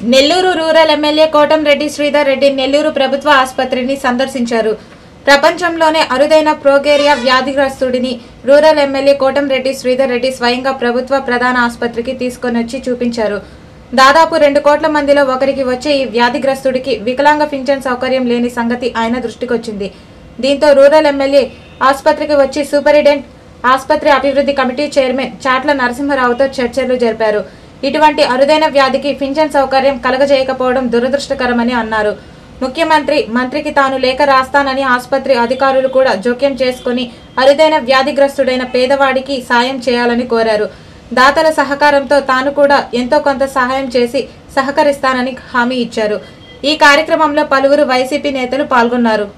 Nellore rural MLA Kotamreddy Sridhar Reddy Nellore ప్రభుత్వ ఆసుపత్రిని సందర్శించారు ప్రపంచంలోనే అరుదైన ప్రోగేరియా వ్యాధిగ్రస్తుడిని రూరల్ ఎమ్మెల్యే కోటంరెడ్డి శ్రీధర్ రెడ్డి స్వయంగా ప్రభుత్వ ప్రధాన ఆసుపత్రికి తీసుకొనొచ్చి చూపించారు దాదాపు రెండు కోట్ల మందిలో ఒకరికి వచ్చే ఈ వ్యాధిగ్రస్తుడికి వికలాంగ పింఛన్ సౌకర్యం లేని సంగతి ఆయన దృష్టికొచ్చింది దీంతో రూరల్ ఎమ్మెల్యే ఆసుపత్రికి వచ్చి సూపరింటెండెంట్ ఆసుపత్రి అభివృద్ధి కమిటీ చైర్మన్ చాట్ల నరసింహరావుతో చర్చలు జరిపారు ఇటువంటి అరుదైన వ్యాధికి పింఛన్ సౌకర్యం కలగజేయకపోవడం దురదృష్టకరమని అన్నారు ముఖ్యమంత్రి మంత్రికి తాను లేఖ రాస్తానని ఆసుపత్రి అధికారులు కూడా జోక్యం చేసుకుని అరుదైన వ్యాధిగ్రస్తుడైన పేదవాడికి సాయం చేయాలని కోరారు దాతల సహకారంతో తాను కూడా ఎంతో కొంత సహాయం చేసి సహకరిస్తానని హామీ ఇచ్చారు ఈ కార్యక్రమంలో పలువురు వైసీపీ నేతలు పాల్గొన్నారు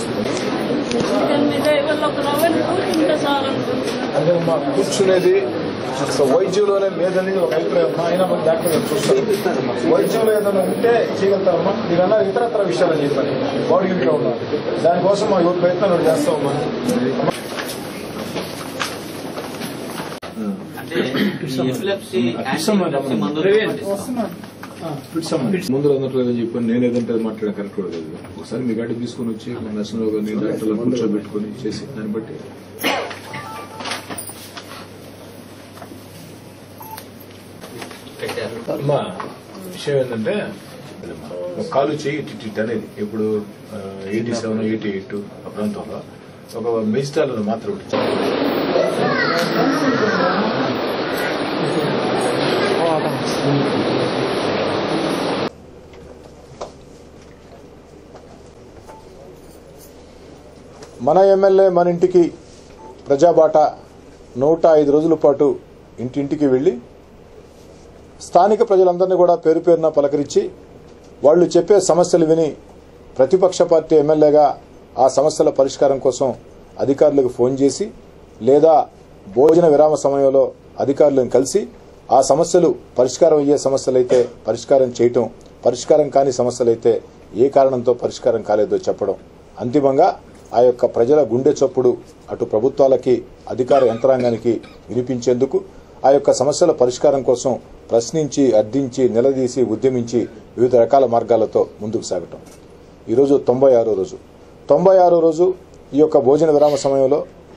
మీ దయవల్ల ఒక రవ్వని కూర్చుంటే చాలు అనుకుంటున్నాను అదే మా కూర్చునేది అసలు వైద్యులోనే లేదని ఒక అభిప్రాయం మా ఆయన మన డాక్టర్ గారు చూస్తారు వైద్యంలో ఏదైనా ఉంటే చేయగలుగుతామమ్మా మీరన్నా ఇతరత్ర విషయాలు చెప్పండి బాడీ ఇంట్లో ఉన్నారు దానికోసం మా యువత ప్రయత్నం ఒకటి చేస్తామమ్మా అంటే ఈ ఎపిలెప్సీ యాంటీ ఎపిలెప్సీ మందులు ముందు అందట్లేదని చెప్పి నేను ఏదంటే అది మాట్లాడడం కరెక్ట్ కూడా లేదు ఒకసారి మీ గాడి తీసుకొని వచ్చి మా నర్సింహరావు గారిని డాక్టర్లు కూర్చోబెట్టుకొని చేసి దాన్ని బట్టి పెట్టారు అమ్మా విషయం ఏంటంటే ఒక కాలు చేయి ఇటు ఇటు అనేది ఇప్పుడు ఎయిటీ సెవెన్ ఎయిటీ ఎయిట్ ఆ ప్రాంతంలో ఒక మెజిస్టాల్ మాత్రం ఒకటి మన ఎమ్మెల్యే మన ఇంటికి ప్రజాబాట నూట ఐదు రోజుల పాటు ఇంటింటికి వెళ్ళి స్థానిక ప్రజలందరినీ కూడా పేరు పేరున పలకరించి వాళ్ళు చెప్పే సమస్యలు విని ప్రతిపక్ష పార్టీ ఎమ్మెల్యేగా ఆ సమస్యల పరిష్కారం కోసం అధికారులకు ఫోన్ చేసి లేదా భోజన విరామ సమయంలో అధికారులను కలిసి ఆ సమస్యలు పరిష్కారం అయ్యే సమస్యలైతే పరిష్కారం చేయటం పరిష్కారం కాని సమస్యలైతే ఏ కారణంతో పరిష్కారం కాలేదో చెప్పడం అంతిమంగా ఆ యొక్క ప్రజల గుండె చప్పుడు అటు ప్రభుత్వాలకి అధికార యంత్రాంగానికి వినిపించేందుకు ఆ యొక్క సమస్యల పరిష్కారం కోసం ప్రశ్నించి అర్థించి నిలదీసి ఉద్యమించి వివిధ రకాల మార్గాలతో ముందుకు సాగటం ఈరోజు తొంభై ఆరో రోజు తొంభై ఆరో రోజు ఈ యొక్క భోజన విరామ సమయంలో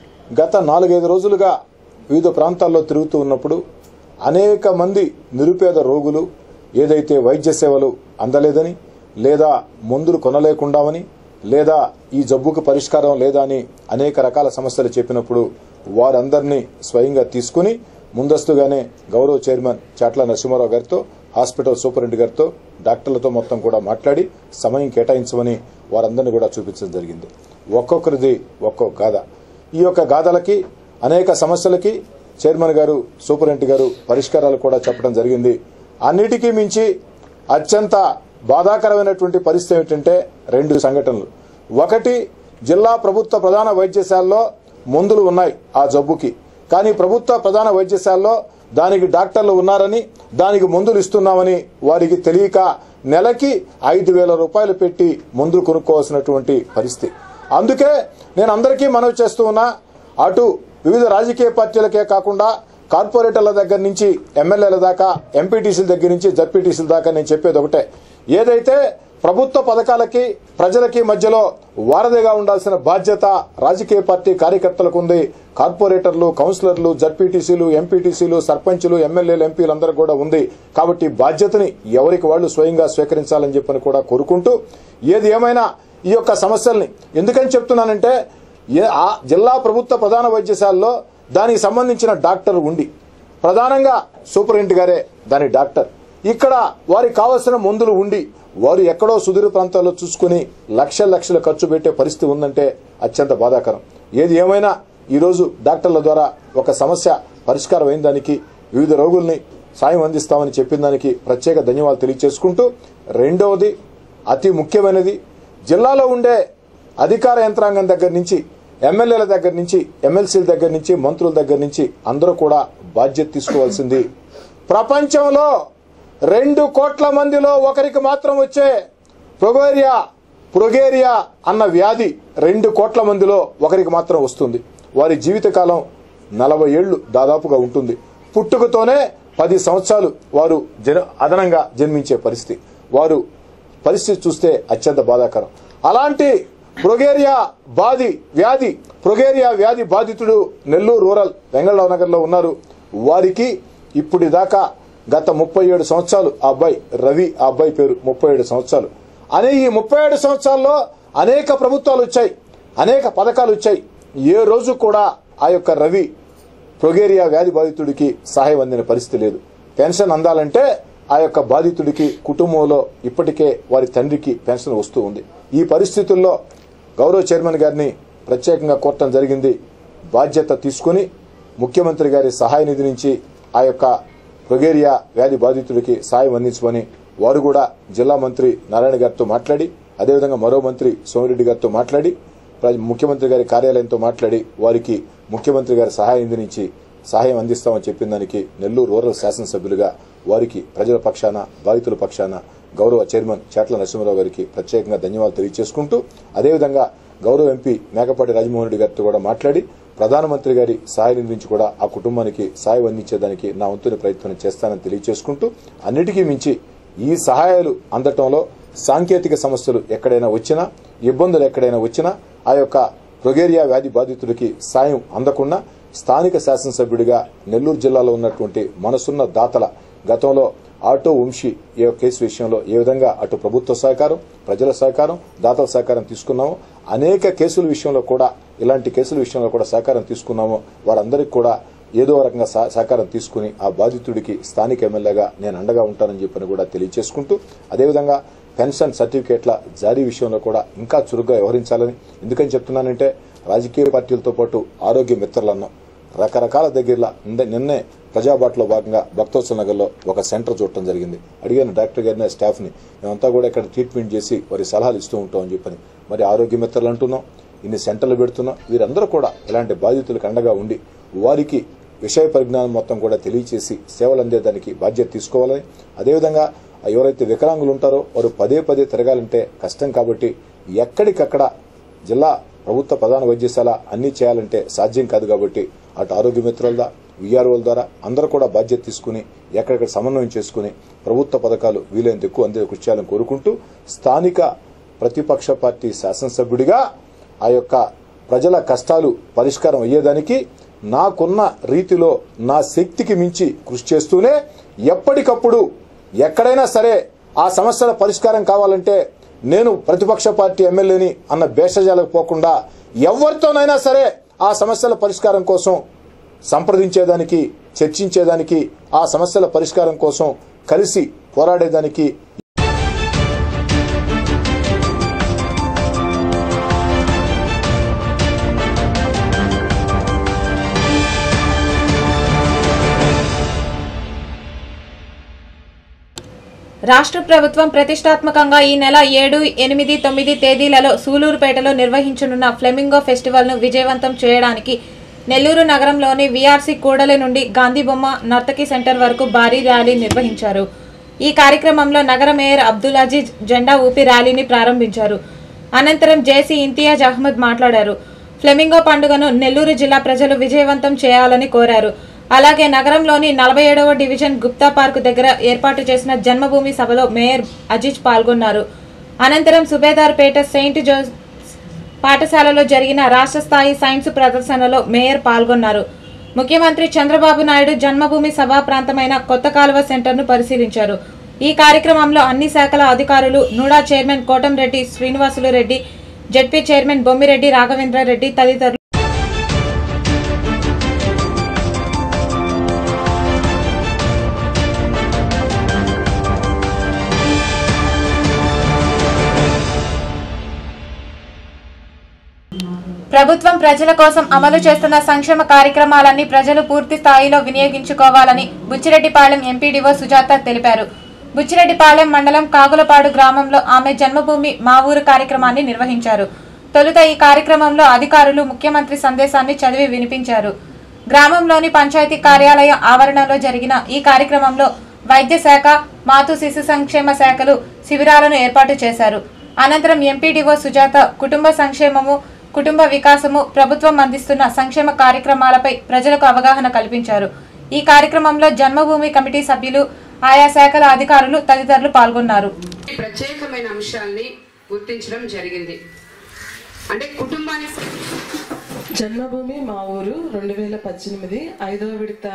గత నాలుగైదు రోజులుగా వివిధ ప్రాంతాల్లో తిరుగుతూ ఉన్నప్పుడు అనేక మంది నిరుపేద రోగులు ఏదైతే వైద్య సేవలు అందలేదని లేదా మందులు కొనలేకుండామని లేదా ఈ జబ్బుకు పరిష్కారం లేదా అని అనేక రకాల సమస్యలు చెప్పినప్పుడు వారందరినీ స్వయంగా తీసుకుని ముందస్తుగానే గౌరవ చైర్మన్ చాట్ల నరసింహారావు గారితో హాస్పిటల్ సూపరింటెండెంట్ గారితో డాక్టర్లతో మొత్తం కూడా మాట్లాడి సమయం కేటాయించమని వారందరినీ కూడా చూపించడం జరిగింది ఒక్కొక్కరిది ఒక్కొక్క గాథ ఈ యొక్క గాథలకి అనేక సమస్యలకి చైర్మన్ గారు సూపరింటెండెంట్ గారు పరిష్కారాలు కూడా చెప్పడం జరిగింది అన్నిటికీ మించి అత్యంత బాధాకరమైనటువంటి పరిస్థితి ఏమిటంటే రెండు సంఘటనలు ఒకటి జిల్లా ప్రభుత్వ ప్రధాన వైద్యశాలలో మందులు ఉన్నాయి ఆ జబ్బుకి కానీ ప్రభుత్వ ప్రధాన వైద్యశాలలో దానికి డాక్టర్లు ఉన్నారని దానికి మందులు ఇస్తున్నామని వారికి తెలియక నెలకి ఐదు వేల రూపాయలు పెట్టి మందులు కొనుక్కోవాల్సినటువంటి పరిస్థితి అందుకే నేను అందరికీ మనవి చేస్తూ ఉన్నా అటు వివిధ రాజకీయ పార్టీలకే కాకుండా కార్పొరేటర్ల దగ్గర నుంచి ఎమ్మెల్యేల దాకా ఎంపీటీసీల దగ్గర నుంచి జడ్పీటీసీల దాకా నేను చెప్పేది ఒకటే ఏదైతే ప్రభుత్వ పథకాలకి ప్రజలకి మధ్యలో వారధిగా ఉండాల్సిన బాధ్యత రాజకీయ పార్టీ కార్యకర్తలకు ఉంది కార్పొరేటర్లు కౌన్సిలర్లు జడ్పీటీసీలు ఎంపీటీసీలు సర్పంచులు ఎమ్మెల్యేలు ఎంపీలు అందరూ కూడా ఉంది కాబట్టి బాధ్యతని ఎవరికి వాళ్ళు స్వయంగా స్వీకరించాలని చెప్పని కూడా కోరుకుంటూ ఏది ఏమైనా ఈ యొక్క సమస్యల్ని ఎందుకని చెప్తున్నానంటే ఏ- ఆ జిల్లా ప్రభుత్వ ప్రధాన వైద్యశాలలో దానికి సంబంధించిన డాక్టర్ ఉండి ప్రధానంగా సూపరింటెండెంట్ గారే దాని డాక్టర్ ఇక్కడ వారికి కావలసిన మందులు ఉండి వారు ఎక్కడో సుదూర ప్రాంతాల్లో చూసుకుని లక్షల లక్షలు ఖర్చు పెట్టే పరిస్థితి ఉందంటే అత్యంత బాధాకరం ఏది ఏమైనా ఈరోజు డాక్టర్ల ద్వారా ఒక సమస్య పరిష్కారం అయిన దానికి వివిధ రోగుల్ని సాయం అందిస్తామని చెప్పిన దానికి ప్రత్యేక ధన్యవాదాలు తెలియజేసుకుంటూ రెండవది అతి ముఖ్యమైనది జిల్లాలో ఉండే అధికార యంత్రాంగం దగ్గర నుంచి ఎమ్మెల్యేల దగ్గర నుంచి ఎమ్మెల్సీల దగ్గర నుంచి మంత్రుల దగ్గర నుంచి అందరూ కూడా బాధ్యత తీసుకోవాల్సింది ప్రపంచంలో రెండు కోట్ల మందిలో ఒకరికి మాత్రం వచ్చే ప్రొగేరియా ప్రొగేరియా అన్న వ్యాధి రెండు కోట్ల మందిలో ఒకరికి మాత్రం వస్తుంది వారి జీవితకాలం నలభై ఏళ్లు దాదాపుగా ఉంటుంది పుట్టుకతోనే పది సంవత్సరాలు వారు జన అదనంగా జన్మించే పరిస్థితి వారు పరిస్థితి చూస్తే అత్యంత బాధాకరం అలాంటి ప్రొగేరియా బాధి వ్యాధి ప్రొగేరియా వ్యాధి బాధితుడు నెల్లూరు రూరల్ వెంగళరావు నగర్ లో ఉన్నారు వారికి ఇప్పుడు దాకా గత ముప్పై ఏడు సంవత్సరాలు ఆ అబ్బాయి రవి ఆ అబ్బాయి పేరు ముప్పై ఏడు సంవత్సరాలు అనే ఈ ముప్పై ఏడు సంవత్సరాల్లో అనేక ప్రభుత్వాలు వచ్చాయి అనేక పథకాలు వచ్చాయి ఏ రోజు కూడా ఆ యొక్క రవి ప్రొగేరియా వ్యాధి బాధితుడికి సహాయం అందిన పరిస్థితి లేదు పెన్షన్ అందాలంటే ఆ యొక్క బాధితుడికి కుటుంబంలో ఇప్పటికే వారి తండ్రికి పెన్షన్ వస్తూ ఉంది ఈ పరిస్థితుల్లో గౌరవ చైర్మన్ గారిని ప్రత్యేకంగా కోరటం జరిగింది బాధ్యత తీసుకుని ముఖ్యమంత్రి గారి సహాయ నిధి నుంచి ఆ యొక్క ప్రొగేరియా వ్యాధి బాధితుడికి సాయం అందించమని వారు కూడా జిల్లా మంత్రి నారాయణ గారితో మాట్లాడి అదేవిధంగా మరో మంత్రి సోమిరెడ్డి గారితో మాట్లాడి ప్ర- ముఖ్యమంత్రి గారి కార్యాలయంతో మాట్లాడి వారికి ముఖ్యమంత్రి గారి సహాయ నిధి నుంచి సహాయం అందిస్తామని చెప్పిన దానికి నెల్లూరు రూరల్ శాసనసభ్యులుగా వారికి ప్రజల పక్షాన బాధితుల పక్షాన గౌరవ చైర్మన్ చేట్ల నరసింహరావు గారికి ప్రత్యేకంగా ధన్యవాదాలు తెలియజేసుకుంటూ అదేవిధంగా గౌరవ ఎంపీ మేకపాటి రాజమోహన్ రెడ్డి గారితో కూడా మాట్లాడి ప్రధానమంత్రి గారి సహాయ నిధి నుంచి కూడా ఆ కుటుంబానికి సాయం అందించేదానికి నా వంతుని ప్రయత్నం చేస్తానని తెలియజేసుకుంటూ అన్నిటికీ మించి ఈ సహాయాలు అందటంలో సాంకేతిక సమస్యలు ఎక్కడైనా వచ్చినా ఇబ్బందులు ఎక్కడైనా వచ్చినా ఆ యొక్క ప్రొగేరియా వ్యాధి బాధితుడికి సాయం అందకుండా స్థానిక శాసనసభ్యుడిగా నెల్లూరు జిల్లాలో ఉన్నటువంటి మనసున్న దాతల గతంలో ఆటో వంశీ ఈ యొక్క కేసు విషయంలో ఏ విధంగా అటు ప్రభుత్వ సహకారం ప్రజల సహకారం దాతల సహకారం తీసుకున్నామో అనేక కేసుల విషయంలో కూడా ఇలాంటి కేసుల విషయంలో కూడా సహకారం తీసుకున్నామో వారందరికీ కూడా ఏదో రకంగా సహ- సహకారం తీసుకుని ఆ బాధితుడికి స్థానిక ఎమ్మెల్యేగా నేను అండగా ఉంటానని చెప్పని కూడా తెలియజేసుకుంటూ అదేవిధంగా పెన్షన్ సర్టిఫికేట్ల జారీ విషయంలో కూడా ఇంకా చురుగ్గా వ్యవహరించాలని ఎందుకని చెప్తున్నానంటే రాజకీయ పార్టీలతో పాటు ఆరోగ్య మిత్రులు అన్నాం రకరకాల దగ్గరలో నిన్న- నిన్నే ప్రజాబాట్లో భాగంగా భక్తోత్సవ నగర్లో ఒక సెంటర్ చూడటం జరిగింది అడిగాను డాక్టర్ గారిని స్టాఫ్ని మేమంతా కూడా ఇక్కడ ట్రీట్మెంట్ చేసి వారి సలహాలు ఇస్తూ ఉంటామని చెప్పని మరి ఆరోగ్య మిత్రులు అంటున్నాం ఇన్ని సెంటర్లు పెడుతున్నాం వీరందరూ కూడా ఇలాంటి బాధితులకు అండగా ఉండి వారికి విషయ పరిజ్ఞానం మొత్తం కూడా తెలియచేసి సేవలు అందేదానికి బాధ్యత తీసుకోవాలని అదేవిధంగా ఎవరైతే వికలాంగులు ఉంటారో వారు పదే పదే తిరగాలంటే కష్టం కాబట్టి ఎక్కడికక్కడ జిల్లా ప్రభుత్వ ప్రధాన వైద్యశాల అన్ని చేయాలంటే సాధ్యం కాదు కాబట్టి అటు ఆరోగ్య మిత్రుల ద్వారా విఆర్ఓల ద్వారా అందరూ కూడా బాధ్యత తీసుకుని ఎక్కడెక్కడ సమన్వయం చేసుకుని ప్రభుత్వ పథకాలు వీలైనంత ఎక్కువ అందే కృషి చేయాలని కోరుకుంటూ స్థానిక ప్రతిపక్ష పార్టీ శాసనసభ్యుడిగా ఆ యొక్క ప్రజల కష్టాలు పరిష్కారం అయ్యేదానికి నాకున్న రీతిలో నా శక్తికి మించి కృషి చేస్తూనే ఎప్పటికప్పుడు ఎక్కడైనా సరే ఆ సమస్యల పరిష్కారం కావాలంటే నేను ప్రతిపక్ష పార్టీ ఎమ్మెల్యేని అన్న భేషజాలకు పోకుండా ఎవరితోనైనా సరే ఆ సమస్యల పరిష్కారం కోసం సంప్రదించేదానికి చర్చించేదానికి ఆ సమస్యల పరిష్కారం కోసం కలిసి పోరాడేదానికి రాష్ట్ర ప్రభుత్వం ప్రతిష్టాత్మకంగా ఈ నెల ఏడు ఎనిమిది తొమ్మిది తేదీలలో సూలూరుపేటలో నిర్వహించనున్న ఫ్లెమింగో ఫెస్టివల్ను విజయవంతం చేయడానికి నెల్లూరు నగరంలోని వీఆర్సీ కూడలి నుండి గాంధీ బొమ్మ నర్తకి సెంటర్ వరకు భారీ ర్యాలీ నిర్వహించారు ఈ కార్యక్రమంలో నగర మేయర్ అబ్దుల్ అజీజ్ జెండా ఊపి ర్యాలీని ప్రారంభించారు అనంతరం జేసీ ఇంతియాజ్ అహ్మద్ మాట్లాడారు ఫ్లెమింగో పండుగను నెల్లూరు జిల్లా ప్రజలు విజయవంతం చేయాలని కోరారు అలాగే నగరంలోని నలభై ఏడవ డివిజన్ గుప్తా పార్కు దగ్గర ఏర్పాటు చేసిన జన్మభూమి సభలో మేయర్ అజీజ్ పాల్గొన్నారు అనంతరం సుబేదార్పేట సెయింట్ జోస్ పాఠశాలలో జరిగిన రాష్ట్ర స్థాయి సైన్స్ ప్రదర్శనలో మేయర్ పాల్గొన్నారు ముఖ్యమంత్రి చంద్రబాబు నాయుడు జన్మభూమి సభా ప్రాంతమైన కొత్త కాలువ సెంటర్ను పరిశీలించారు ఈ కార్యక్రమంలో అన్ని శాఖల అధికారులు NUDA chairman Kotamreddy Srinivasulu Reddy ZP chairman Bommireddy Raghavendra Reddy తదితరులు ప్రభుత్వం ప్రజల కోసం అమలు చేస్తున్న సంక్షేమ కార్యక్రమాలన్నీ ప్రజలు పూర్తి స్థాయిలో వినియోగించుకోవాలని బుచ్చిరెడ్డిపాలెం ఎంపీడీఓ సుజాత తెలిపారు బుచ్చిరెడ్డిపాలెం మండలం కాగులపాడు గ్రామంలో ఆమె జన్మభూమి మా ఊరు కార్యక్రమాన్ని నిర్వహించారు తొలుత ఈ కార్యక్రమంలో అధికారులు ముఖ్యమంత్రి సందేశాన్ని చదివి వినిపించారు గ్రామంలోని పంచాయతీ కార్యాలయ ఆవరణలో జరిగిన ఈ కార్యక్రమంలో వైద్య శాఖ మాతృ శిశు సంక్షేమ శాఖలు శిబిరాలను ఏర్పాటు చేశారు అనంతరం ఎంపీడీఓ సుజాత కుటుంబ సంక్షేమము కుటుంబ వికాసము ప్రభుత్వం అందిస్తున్న సంక్షేమ కార్యక్రమాలపై ప్రజలకు అవగాహన కల్పించారు ఈ కార్యక్రమంలో జన్మభూమి కమిటీ సభ్యులు ఆయా శాఖల అధికారులు తదితరులు పాల్గొన్నారు ఈ ప్రత్యేకమైన అంశాల్ని గుర్తించడం జరిగింది అంటే కుటుంబానికి జన్మభూమి మా ఊరు రెండు వేల పద్దెనిమిది ఐదవ విడత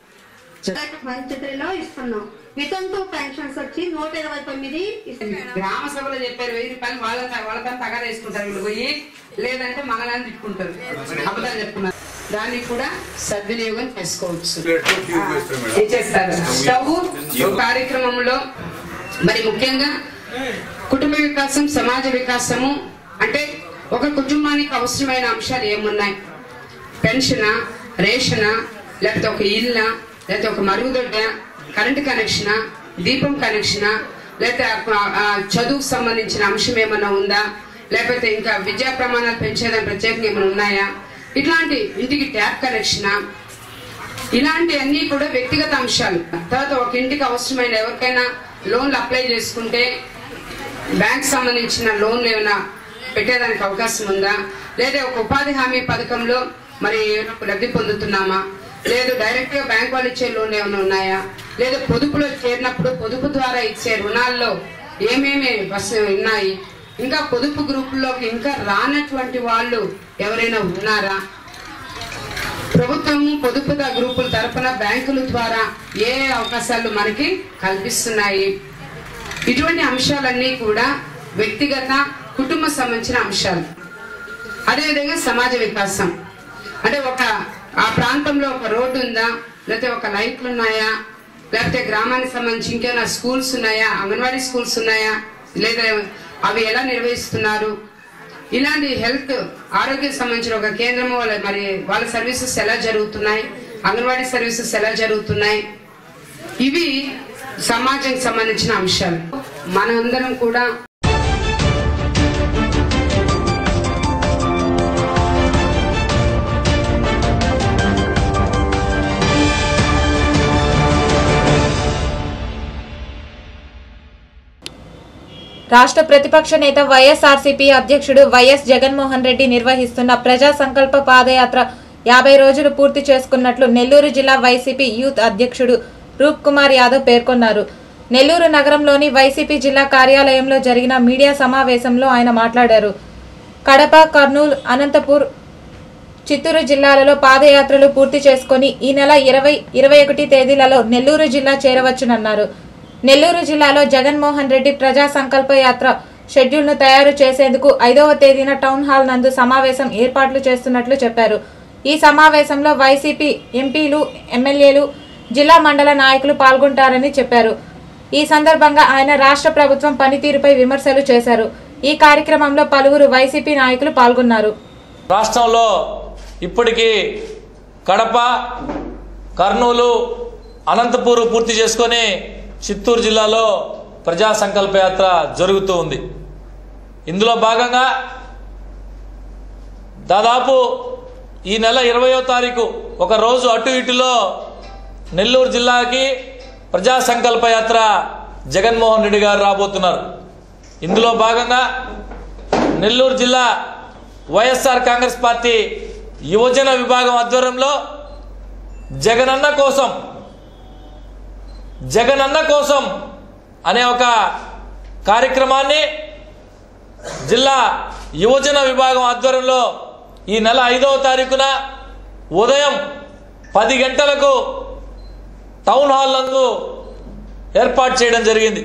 జ- మంచిలో ఇస్తున్నాం వితంతు పెన్షన్స్ వచ్చి నూట ఇరవై తొమ్మిది ఇస్తున్నాం గ్రామ సభలో చెప్పారు వెయ్యి రూపాయలు వాళ్ళ వాళ్ళతో తగద వేసుకుంటారు వీళ్ళు పోయి లేదంటే మనల్ని తిట్టుకుంటారు అబద్ధాలు చెప్తున్నారు దాన్ని కూడా సద్వినియోగం చేసుకోవచ్చు ఇచ్చేస్తారు స్టవ్ ఈ కార్యక్రమంలో మరి ముఖ్యంగా కుటుంబ వికాసం సమాజ వికాసము అంటే ఒక కుటుంబానికి అవసరమైన అంశాలు ఏమున్నాయి పెన్షనా రేషనా లేకపోతే ఒక ఇల్లా లేకపోతే ఒక మరుగుదొడ్డ కరెంట్ కనెక్షనా దీపం కనెక్షనా లేకపోతే ఆ- ఆ చదువుకు సంబంధించిన అంశం ఏమైనా ఉందా లేకపోతే ఇంకా విద్యా ప్రమాణాలు పెంచేదాని ప్రత్యేకంగా ఏమైనా ఉన్నాయా ఇట్లాంటి ఇంటికి ట్యాప్ కనెక్షనా ఇలాంటివన్నీ కూడా వ్యక్తిగత అంశాలు తర్వాత ఒక ఇంటికి అవసరమైన ఎవరికైనా లోన్లు అప్లై చేసుకుంటే బ్యాంక్ సంబంధించిన లోన్లు ఏమైనా పెట్టేదానికి అవకాశం ఉందా లేదా ఒక ఉపాధి హామీ పథకంలో మరి లబ్ధి పొందుతున్నామా లేదు డైరెక్ట్ గా బ్యాంక్ వాళ్ళు ఇచ్చే లోన్లు ఏమైనా ఉన్నాయా లేదా పొదుపులో చేరినప్పుడు పొదుపు ద్వారా ఇచ్చే రుణాల్లో ఏమేమి వస్తు ఉన్నాయి ఇంకా పొదుపు గ్రూపుల్లోకి ఇంకా రానటువంటి వాళ్ళు ఎవరైనా ఉన్నారా ప్రభుత్వం పొదుపు గ్రూపుల తరపున బ్యాంకుల ద్వారా ఏ అవకాశాలు మనకి కల్పిస్తున్నాయి ఇటువంటి అంశాలన్నీ కూడా వ్యక్తిగత కుటుంబ సంబంధించిన అంశాలు అదేవిధంగా సమాజ వికాసం అంటే ఒక ఆ ప్రాంతంలో ఒక రోడ్డు ఉందా లేకపోతే ఒక లైట్లు ఉన్నాయా లేకపోతే గ్రామానికి సంబంధించి ఇంకేమైనా స్కూల్స్ ఉన్నాయా అంగన్వాడీ స్కూల్స్ ఉన్నాయా లేదా అవి ఎలా నిర్వహిస్తున్నారు ఇలాంటి హెల్త్ ఆరోగ్య సంబంధించిన ఒక కేంద్రము వాళ్ళ మరి వాళ్ళ సర్వీసెస్ ఎలా జరుగుతున్నాయి అంగన్వాడీ సర్వీసెస్ ఎలా జరుగుతున్నాయి ఇవి సమాజానికి సంబంధించిన అంశాలు మనందరం కూడా రాష్ట్ర ప్రతిపక్ష నేత వైఎస్ఆర్సీపీ అధ్యక్షుడు వైఎస్ జగన్మోహన్ రెడ్డి నిర్వహిస్తున్న ప్రజా సంకల్ప పాదయాత్ర యాభై రోజులు పూర్తి చేసుకున్నట్లు నెల్లూరు జిల్లా వైసీపీ యూత్ అధ్యక్షుడు రూప్ కుమార్ యాదవ్ పేర్కొన్నారు నెల్లూరు నగరంలోని వైసీపీ జిల్లా కార్యాలయంలో జరిగిన మీడియా సమావేశంలో ఆయన మాట్లాడారు కడప కర్నూలు అనంతపూర్ చిత్తూరు జిల్లాలలో పాదయాత్రలు పూర్తి చేసుకొని ఈ నెల ఇరవై ఇరవై ఒకటి తేదీలలో నెల్లూరు జిల్లా చేరవచ్చునన్నారు నెల్లూరు జిల్లాలో జగన్మోహన్ రెడ్డి ప్రజా సంకల్ప యాత్ర షెడ్యూల్ను తయారు చేసేందుకు ఐదవ తేదీన టౌన్ హాల్ నందు సమావేశం ఏర్పాట్లు చేస్తున్నట్లు చెప్పారు ఈ సమావేశంలో వైసీపీ ఎంపీలు ఎమ్మెల్యేలు జిల్లా మండల నాయకులు పాల్గొంటారని చెప్పారు ఈ సందర్భంగా ఆయన రాష్ట్ర ప్రభుత్వం పనితీరుపై విమర్శలు చేశారు ఈ కార్యక్రమంలో పలువురు వైసీపీ నాయకులు పాల్గొన్నారు రాష్ట్రంలో ఇప్పటికీ కడప కర్నూలు అనంతపూర్ పూర్తి చేసుకొని చిత్తూరు జిల్లాలో ప్రజా సంకల్ప యాత్ర జరుగుతూ ఉంది ఇందులో భాగంగా దాదాపు ఈ నెల ఇరవయో తారీఖు ఒక రోజు అటు ఇటులో నెల్లూరు జిల్లాకి ప్రజా సంకల్ప యాత్ర జగన్మోహన్ రెడ్డి గారు రాబోతున్నారు ఇందులో భాగంగా నెల్లూరు జిల్లా వైఎస్ఆర్ కాంగ్రెస్ పార్టీ యువజన విభాగం ఆధ్వర్యంలో జగనన్న కోసం జగనన్న కోసం అనే ఒక కార్యక్రమాన్ని జిల్లా యువజన విభాగం ఆధ్వర్యంలో ఈ నెల ఐదవ తారీఖున ఉదయం పది గంటలకు టౌన్ హాల్ నందు ఏర్పాటు చేయడం జరిగింది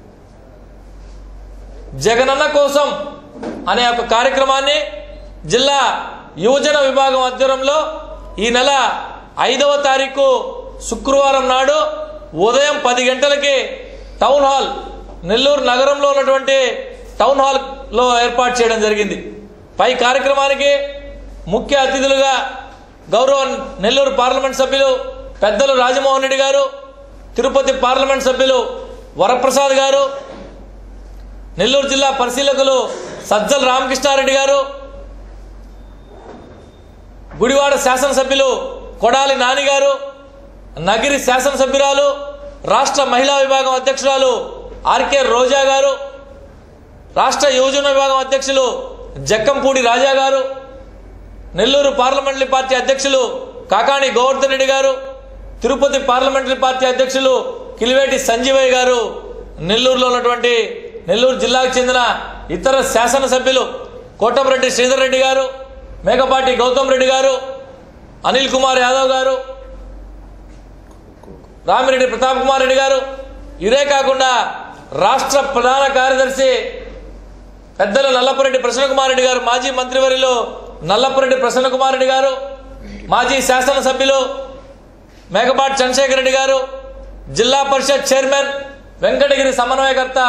జగనన్న కోసం అనే ఒక కార్యక్రమాన్ని జిల్లా యువజన విభాగం ఆధ్వర్యంలో ఈ నెల ఐదవ తారీఖు శుక్రవారం నాడు ఉదయం పది గంటలకి టౌన్ హాల్ నెల్లూరు నగరంలో ఉన్నటువంటి టౌన్ హాల్లో ఏర్పాటు చేయడం జరిగింది పై కార్యక్రమానికి ముఖ్య అతిథులుగా గౌరవ నెల్లూరు పార్లమెంట్ సభ్యులు పెద్దలు రాజమోహన్ రెడ్డి గారు తిరుపతి పార్లమెంట్ సభ్యులు వరప్రసాద్ గారు నెల్లూరు జిల్లా పరిశీలకులు సజ్జల రామకృష్ణారెడ్డి గారు గుడివాడ శాసనసభ్యులు కొడాలి నాని గారు నగిరి శాసనసభ్యురాలు రాష్ట్ర మహిళా విభాగం అధ్యక్షురాలు ఆర్కే రోజా గారు రాష్ట్ర యువజన విభాగం అధ్యక్షులు జక్కంపూడి రాజా గారు నెల్లూరు పార్లమెంటరీ పార్టీ అధ్యక్షులు కాకాణి గోవర్ధన్ రెడ్డి గారు తిరుపతి పార్లమెంటరీ పార్టీ అధ్యక్షులు కిలివేటి సంజీవయ్య గారు నెల్లూరులో ఉన్నటువంటి నెల్లూరు జిల్లాకు చెందిన ఇతర శాసనసభ్యులు కోటమిరెడ్డి శ్రీధర్ రెడ్డి గారు మేకపాటి గౌతమ్ రెడ్డి గారు అనిల్ కుమార్ యాదవ్ గారు రామిరెడ్డి ప్రతాప్ కుమార్ రెడ్డి గారు ఇదే కాకుండా రాష్ట్ర ప్రధాన కార్యదర్శి పెద్దలు నల్లపురెడ్డి ప్రసన్నకుమార్ రెడ్డి గారు మాజీ మంత్రివర్యులు నల్లపురెడ్డి ప్రసన్నకుమార్ రెడ్డి గారు మాజీ శాసనసభ్యులు మేకపాటి చంద్రశేఖర్ రెడ్డి గారు జిల్లా పరిషత్ చైర్మన్ వెంకటగిరి సమన్వయకర్త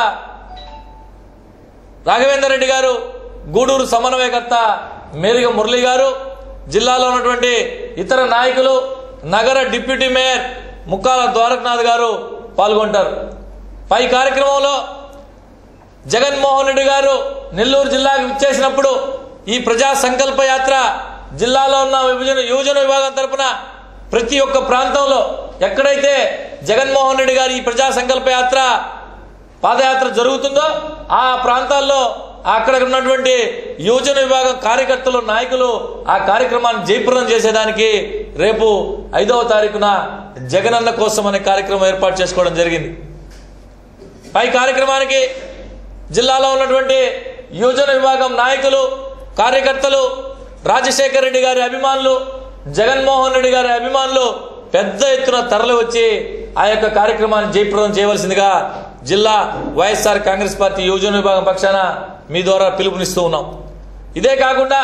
రాఘవేందర్ రెడ్డి గారు గూడూరు సమన్వయకర్త మేరిగ మురళి గారు జిల్లాలో ఉన్నటువంటి ఇతర నాయకులు నగర డిప్యూటీ మేయర్ ముక్కాల ద్వారకనాథ్ గారు పాల్గొంటారు పై కార్యక్రమంలో జగన్మోహన్ రెడ్డి గారు నెల్లూరు జిల్లాకు విచ్చేసినప్పుడు ఈ ప్రజా సంకల్ప యాత్ర జిల్లాలో ఉన్న విభజన యువజన విభాగం తరపున ప్రతి ఒక్క ప్రాంతంలో ఎక్కడైతే జగన్మోహన్ రెడ్డి గారి ఈ ప్రజా సంకల్ప యాత్ర పాదయాత్ర జరుగుతుందో ఆ ప్రాంతాల్లో అక్కడ ఉన్నటువంటి యువజన విభాగం కార్యకర్తలు నాయకులు ఆ కార్యక్రమాన్ని జయప్రదం చేసేదానికి రేపు ఐదవ తారీఖున జగనన్న కోసం అనే కార్యక్రమం ఏర్పాటు చేసుకోవడం జరిగింది పై కార్యక్రమానికి జిల్లాలో ఉన్నటువంటి యువజన విభాగం నాయకులు కార్యకర్తలు రాజశేఖర రెడ్డి గారి అభిమానులు జగన్మోహన్ రెడ్డి గారి అభిమానులు పెద్ద ఎత్తున తరలి వచ్చి ఆ యొక్క కార్యక్రమాన్ని జయప్రదం చేయవలసిందిగా జిల్లా వైఎస్ఆర్ కాంగ్రెస్ పార్టీ యువజన విభాగం పక్షాన మీ ద్వారా పిలుపునిస్తూ ఉన్నాం ఇదే కాకుండా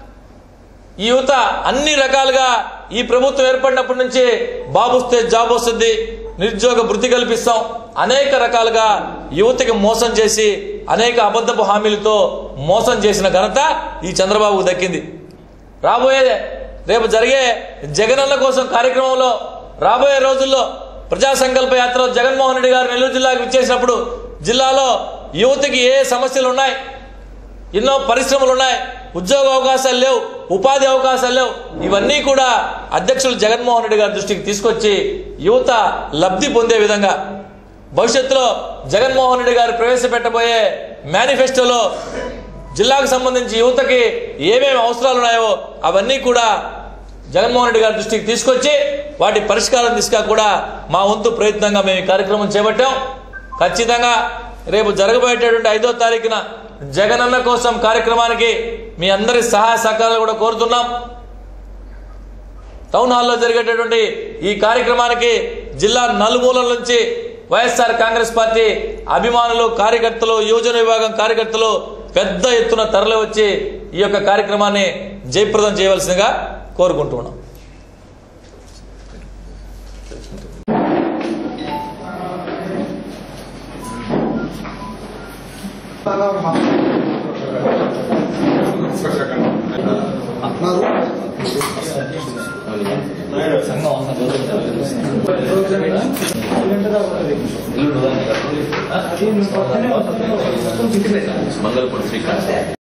ఈ యువత అన్ని రకాలుగా ఈ ప్రభుత్వం ఏర్పడినప్పటి నుంచి బాబు వస్తే జాబ్ వస్తుంది నిరుద్యోగ వృత్తి కల్పిస్తాం అనేక రకాలుగా యువతకి మోసం చేసి అనేక అబద్ధపు హామీలతో మోసం చేసిన ఘనత ఈ చంద్రబాబుకు దక్కింది రాబోయే రేపు జరిగే జగనన్న కోసం కార్యక్రమంలో రాబోయే రోజుల్లో ప్రజా సంకల్ప యాత్ర జగన్మోహన్ రెడ్డి గారు నెల్లూరు జిల్లాకు విచ్చేసినప్పుడు జిల్లాలో యువతకి ఏ సమస్యలు ఉన్నాయి ఎన్నో పరిశ్రమలు ఉన్నాయి ఉద్యోగ అవకాశాలు లేవు ఉపాధి అవకాశాలు లేవు ఇవన్నీ కూడా అధ్యక్షులు జగన్మోహన్ రెడ్డి గారి దృష్టికి తీసుకొచ్చి యువత లబ్ధి పొందే విధంగా భవిష్యత్తులో జగన్మోహన్ రెడ్డి గారు ప్రవేశపెట్టబోయే మేనిఫెస్టోలో జిల్లాకు సంబంధించి యువతకి ఏమేమి అవసరాలు ఉన్నాయో అవన్నీ కూడా జగన్మోహన్ రెడ్డి గారి దృష్టికి తీసుకొచ్చి వాటి పరిష్కారం దిశగా కూడా మా వంతు ప్రయత్నంగా మేము ఈ కార్యక్రమం చేపట్టాం ఖచ్చితంగా రేపు జరగబోయేటటువంటి ఐదో తారీఖున జగనన్న కోసం కార్యక్రమానికి మీ అందరి సహాయ సహకారాలు కూడా కోరుతున్నాం టౌన్ హాల్లో జరిగేటటువంటి ఈ కార్యక్రమానికి జిల్లా నలుమూలల నుంచి వైఎస్ఆర్ కాంగ్రెస్ పార్టీ అభిమానులు కార్యకర్తలు యువజన విభాగం కార్యకర్తలు పెద్ద ఎత్తున తరలి వచ్చి ఈ యొక్క కార్యక్రమాన్ని జయప్రదం చేయవలసిందిగా కోరుకుంటున్నాం మంగళపూర్ శ్రీకాంత్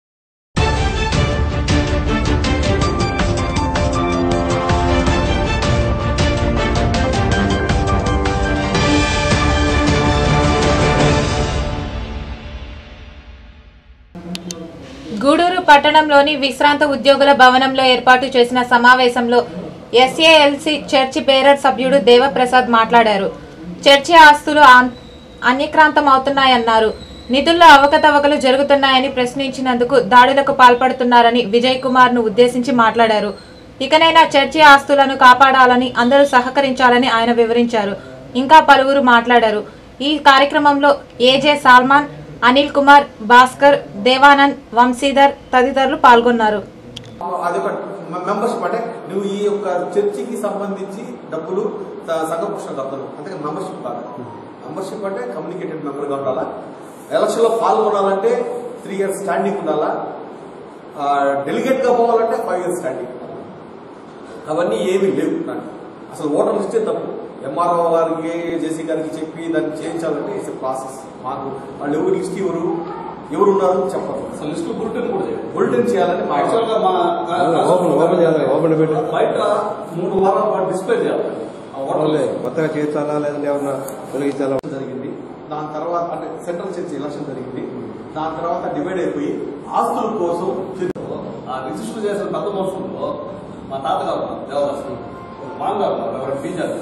గూడూరు పట్టణంలోని విశ్రాంత ఉద్యోగుల భవనంలో ఏర్పాటు చేసిన సమావేశంలో ఎస్ఏఎల్సి చర్చి బేరర్ సభ్యుడు దేవప్రసాద్ మాట్లాడారు చర్చి ఆస్తులు ఆన్- అన్యక్రాంతం అవుతున్నాయన్నారు నిధుల్లో అవకతవకలు జరుగుతున్నాయని ప్రశ్నించినందుకు దాడులకు పాల్పడుతున్నారని విజయ్ కుమార్ ను ఉద్దేశించి మాట్లాడారు ఇకనైనా చర్చి ఆస్తులను కాపాడాలని అందరూ సహకరించాలని ఆయన వివరించారు ఇంకా పలువురు మాట్లాడారు ఈ కార్యక్రమంలో ఏజే సాల్మాన్ అనిల్ కుమార్ భాస్కర్ దేవానంద్ వంశీధర్ తదితరులు పాల్గొన్నారు అది ఒక మెంబర్షిప్ అంటే నువ్వు ఈ యొక్క చర్చికి సంబంధించి డబ్బులు త- సంఘపురుషులు కడతాను అంటే మెంబర్షిప్ కాదు మెంబర్షిప్ అంటే కమ్యూనికేటెడ్ మెంబర్గా ఉండాలా ఎలక్షన్లో పాల్గొనాలంటే త్రీ ఇయర్స్ స్టాండింగ్ ఉండాలా డెలిగేట్గా పోవాలంటే ఫైవ్ ఇయర్స్ స్టాండింగ్ అవన్నీ ఏమీ లేవు నాకు అసలు ఓటర్ లిస్టే తప్పు ఎంఆర్ఓ గారికి జేసీ గారికి చెప్పి దాన్ని చేయించాలంటే ఇట్స్ ప్రాసెస్ మాకు వాళ్ళు ఎవరు లిస్ట్ ఎవరు ఎవరు ఉన్నారు చెప్పరు అసలు లిస్ట్ బులెటిన్ కూడా బులెటిన్ చేయాలని మా యాక్చువల్గా మా ఓపెన్ ఓపెన్ చేయాలి ఓపెన్ పెట్టి బయట మూడు వారాల పాటు డిస్ప్లే చేయాలి ఆ ఓటర్ ఓన్లీ లిస్ట్ కొత్తగా చేర్చాలా లేదంటే ఏమన్నా తొలగించాలా జరిగింది దాని తర్వాత అంటే సెంట్రల్ చర్చ్ ఎలక్షన్ జరిగింది దాని తర్వాత డివైడ్ అయిపోయి ఆస్తుల కోసం ఆ రిజిస్టర్ చేసిన పెద్ద మోసంలో మా తాతగారు ఉన్నారు, దేవదాసు మామగారు ఉన్నారు, ఎవరు టీచర్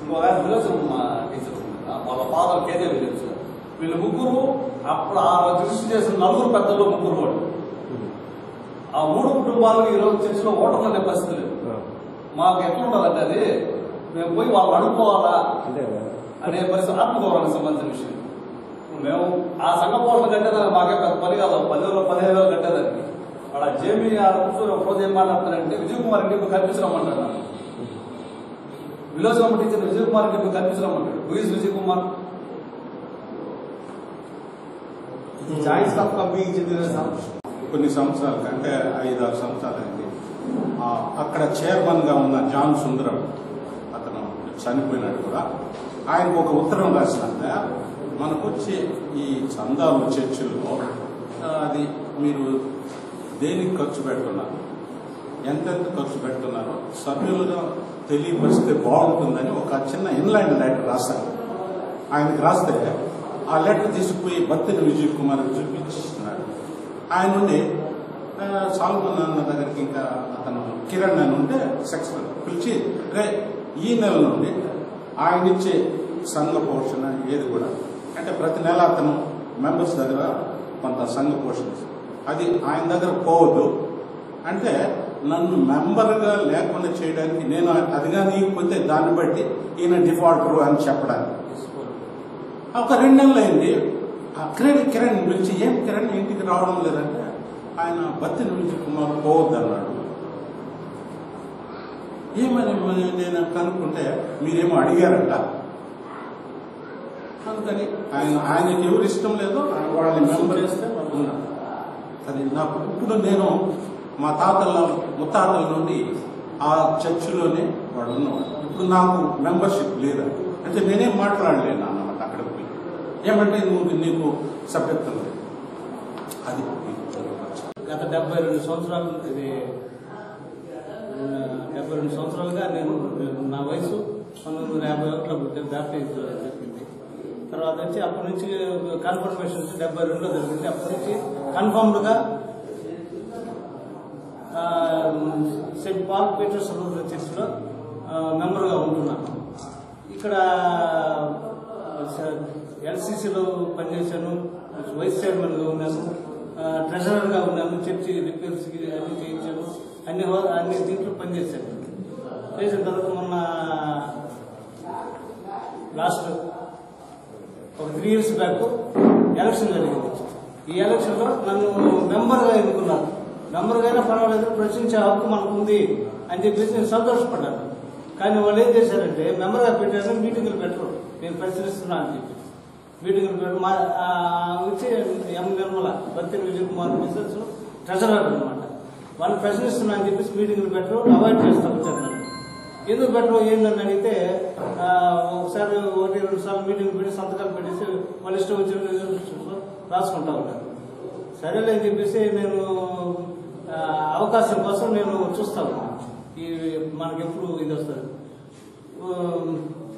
ఇంకో ఆయన విలేజ్ టీచర్ ఉన్నారు. వాళ్ళ ఫాదర్ కేజే విలేజ్ వీళ్ళు ముగ్గురు అప్పుడు ఆ కృషి చేసిన నలుగురు పెద్దలు ముగ్గురు వాళ్ళు ఆ మూడు కుటుంబాలు ఈరోజు చర్చిలో ఓటర్లు అనే పరిస్థితి లేదు మాకు ఎట్లా ఉండాలంటే అది మేము పోయి వాళ్ళు అడుక్కోవాలా అనే పరిస్థితి ఆత్మగౌరవానికి సంబంధించిన విషయం ఇప్పుడు మేము ఆ సంఘ పోషణ కట్టేదాన్ని మాకే పెద్ద పని కాదు పదివేలు పదిహేను వేలు కట్టేదానికి వాడు ఆ జేబీ ఆ కూర్చొని ఒక రోజు ఏం మాట్లాడతారంటే విజయ్ కుమార్ ఇంటికి కల్పించరమ్మంటాడు నాకు. విలోచన కమిటీ టీచర్ విజయ్ కుమార్ ఇంటికి కల్పించరమ్మంటాడు who is Vijay Kumar joint staff కంపెనీకి చెందిన సం- కొన్ని సంవత్సరాలు అంటే ఐదు ఆరు సంవత్సరాలైంది ఆ, అక్కడ చైర్మన్ గా ఉన్న జాన్ సుందరం అతను చనిపోయినాడు కూడా ఆయనకు ఒక ఉత్తరం రాసినంత మనకు వచ్చే ఈ చందాలు చర్చిల్లో ఆ, అది మీరు దేనికి ఖర్చు పెడుతున్నారు ఎంతెంత ఖర్చు పెడుతున్నారో సభ్యులుగా తెలియపరిస్తే బాగుంటుందని ఒక చిన్న ఇన్లైన్ లెటర్ రాశారు ఆయనకు రాస్తే ఆ లెటర్ తీసుకుపోయి బత్తిని విజయ్ కుమార్ చూపించిస్తున్నాడు ఆయన నుండి ఆ, సాల్మన్ అన్న దగ్గరికి ఇంకా అతను కిరణ్ అని ఉంటే సెక్షన్ పిలిచి రే ఈ నెల నుండి ఆయన ఇచ్చే సంఘ పోషణ ఏది కూడా అంటే ప్రతి నెల అతను మెంబర్స్ దగ్గర కొంత సంఘ పోషణ అది ఆయన దగ్గర పోవద్దు అంటే నన్ను మెంబర్గా లేకుండా చేయడానికి నేను అదిగా నీకపోతే దాన్ని బట్టి ఈయన డిఫాల్టర్ అని చెప్పడానికి ఒక రెండు నెలలు అయింది ఆ కిరణ్ కిరణ్ పిలిచి ఏం కిరణ్ ఇంటికి రావడం లేదంటే ఆయన బత్తి నుంచి కుమార్ పోవద్దు అన్నాడు ఏమని మరి నేను కనుక్కుంటే మీరేమో అడిగారంట అందుకని ఆయన ఆయనకి ఎవరు ఇష్టం లేదో ఆయన వాళ్ళని మెంబర్ చేస్తే ఉన్నా అది నాకు ఇప్పుడు నేను మా తాతల ముత్తాతల నుండి ఆ చర్చిలోనే వాడు ఉన్నవాడు ఇప్పుడు నాకు మెంబర్షిప్ లేదా అంటే నేనేం మాట్లాడలేను అన్నమాట అక్కడికి పోయి ఏమంటే నువ్వు నీకు సభ్యత్వం లేదు అది గత డెబ్బై రెండు సంవత్సరాలు ఇది ఆ, డెబ్బై రెండు సంవత్సరాలుగా నేను నా వయసు పంతొమ్మిది వందల యాభై ఒకటిలో పుట్టిన బ్యాప్టిస్ట్ జరిగింది తర్వాత వచ్చి అప్పటి నుంచి కన్ఫర్మేషన్ వచ్చి డెబ్బై రెండులో జరిగింది అప్పటి నుంచి కన్ఫర్మ్డ్గా సెయింట్ పాల్ పీటర్స్ రూరల్ చర్చిలో మెంబర్గా ఉంటున్నాను ఇక్కడ ఎల్సీసీలో పనిచేశాను వైస్ చైర్మన్గా ఉన్నాను ఆ, ట్రెజరర్గా ఉన్నాను చర్చి రిపేర్స్కి అన్ని చేయించాను అన్ని హో- అన్ని దీంట్లో పనిచేశాను చేసిన తర్వాత మొన్న లాస్ట్ ఒక త్రీ ఇయర్స్ బ్యాక్ ఎలక్షన్ జరిగింది ఈ ఎలక్షన్లో నన్ను మెంబర్గా ఎన్నుకున్నారు మెంబర్గా అయినా పర్వాలేదు ప్రశ్నించే హక్కు మనకు ఉంది అని చెప్పేసి నేను సంతోషపడ్డాను కానీ వాళ్ళు ఏం చేశారంటే మెంబర్గా పెట్టారు మీటింగులు పెట్టరు నేను ప్రశ్నిస్తున్నా అని చెప్పి మీటింగులు పెట్టు మా ఆ, వచ్చి M Nirmala Battini Vijay Kumar Mrs treasurer అనమాట వాళ్ళు ప్రశ్నిస్తున్నా అని చెప్పేసి మీటింగులు పెట్టరు అవాయిడ్ చేస్తా వచ్చారు నన్ను ఎందుకు పెట్టరు ఏంటని అడిగితే ఆ, ఒకసారి ఒకటి రెండు సార్లు మీటింగ్ పెట్టి సంతకాలు పెట్టేసి వాళ్ళు ఇష్టం వచ్చిన రాసుకుంటా ఉంటారు సరేలే అని చెప్పేసి నేను ఆ, అవకాశం కోసం నేను చూస్తాను ఈ మనకి ఎప్పుడు ఇది వస్తుంది ఉమ్,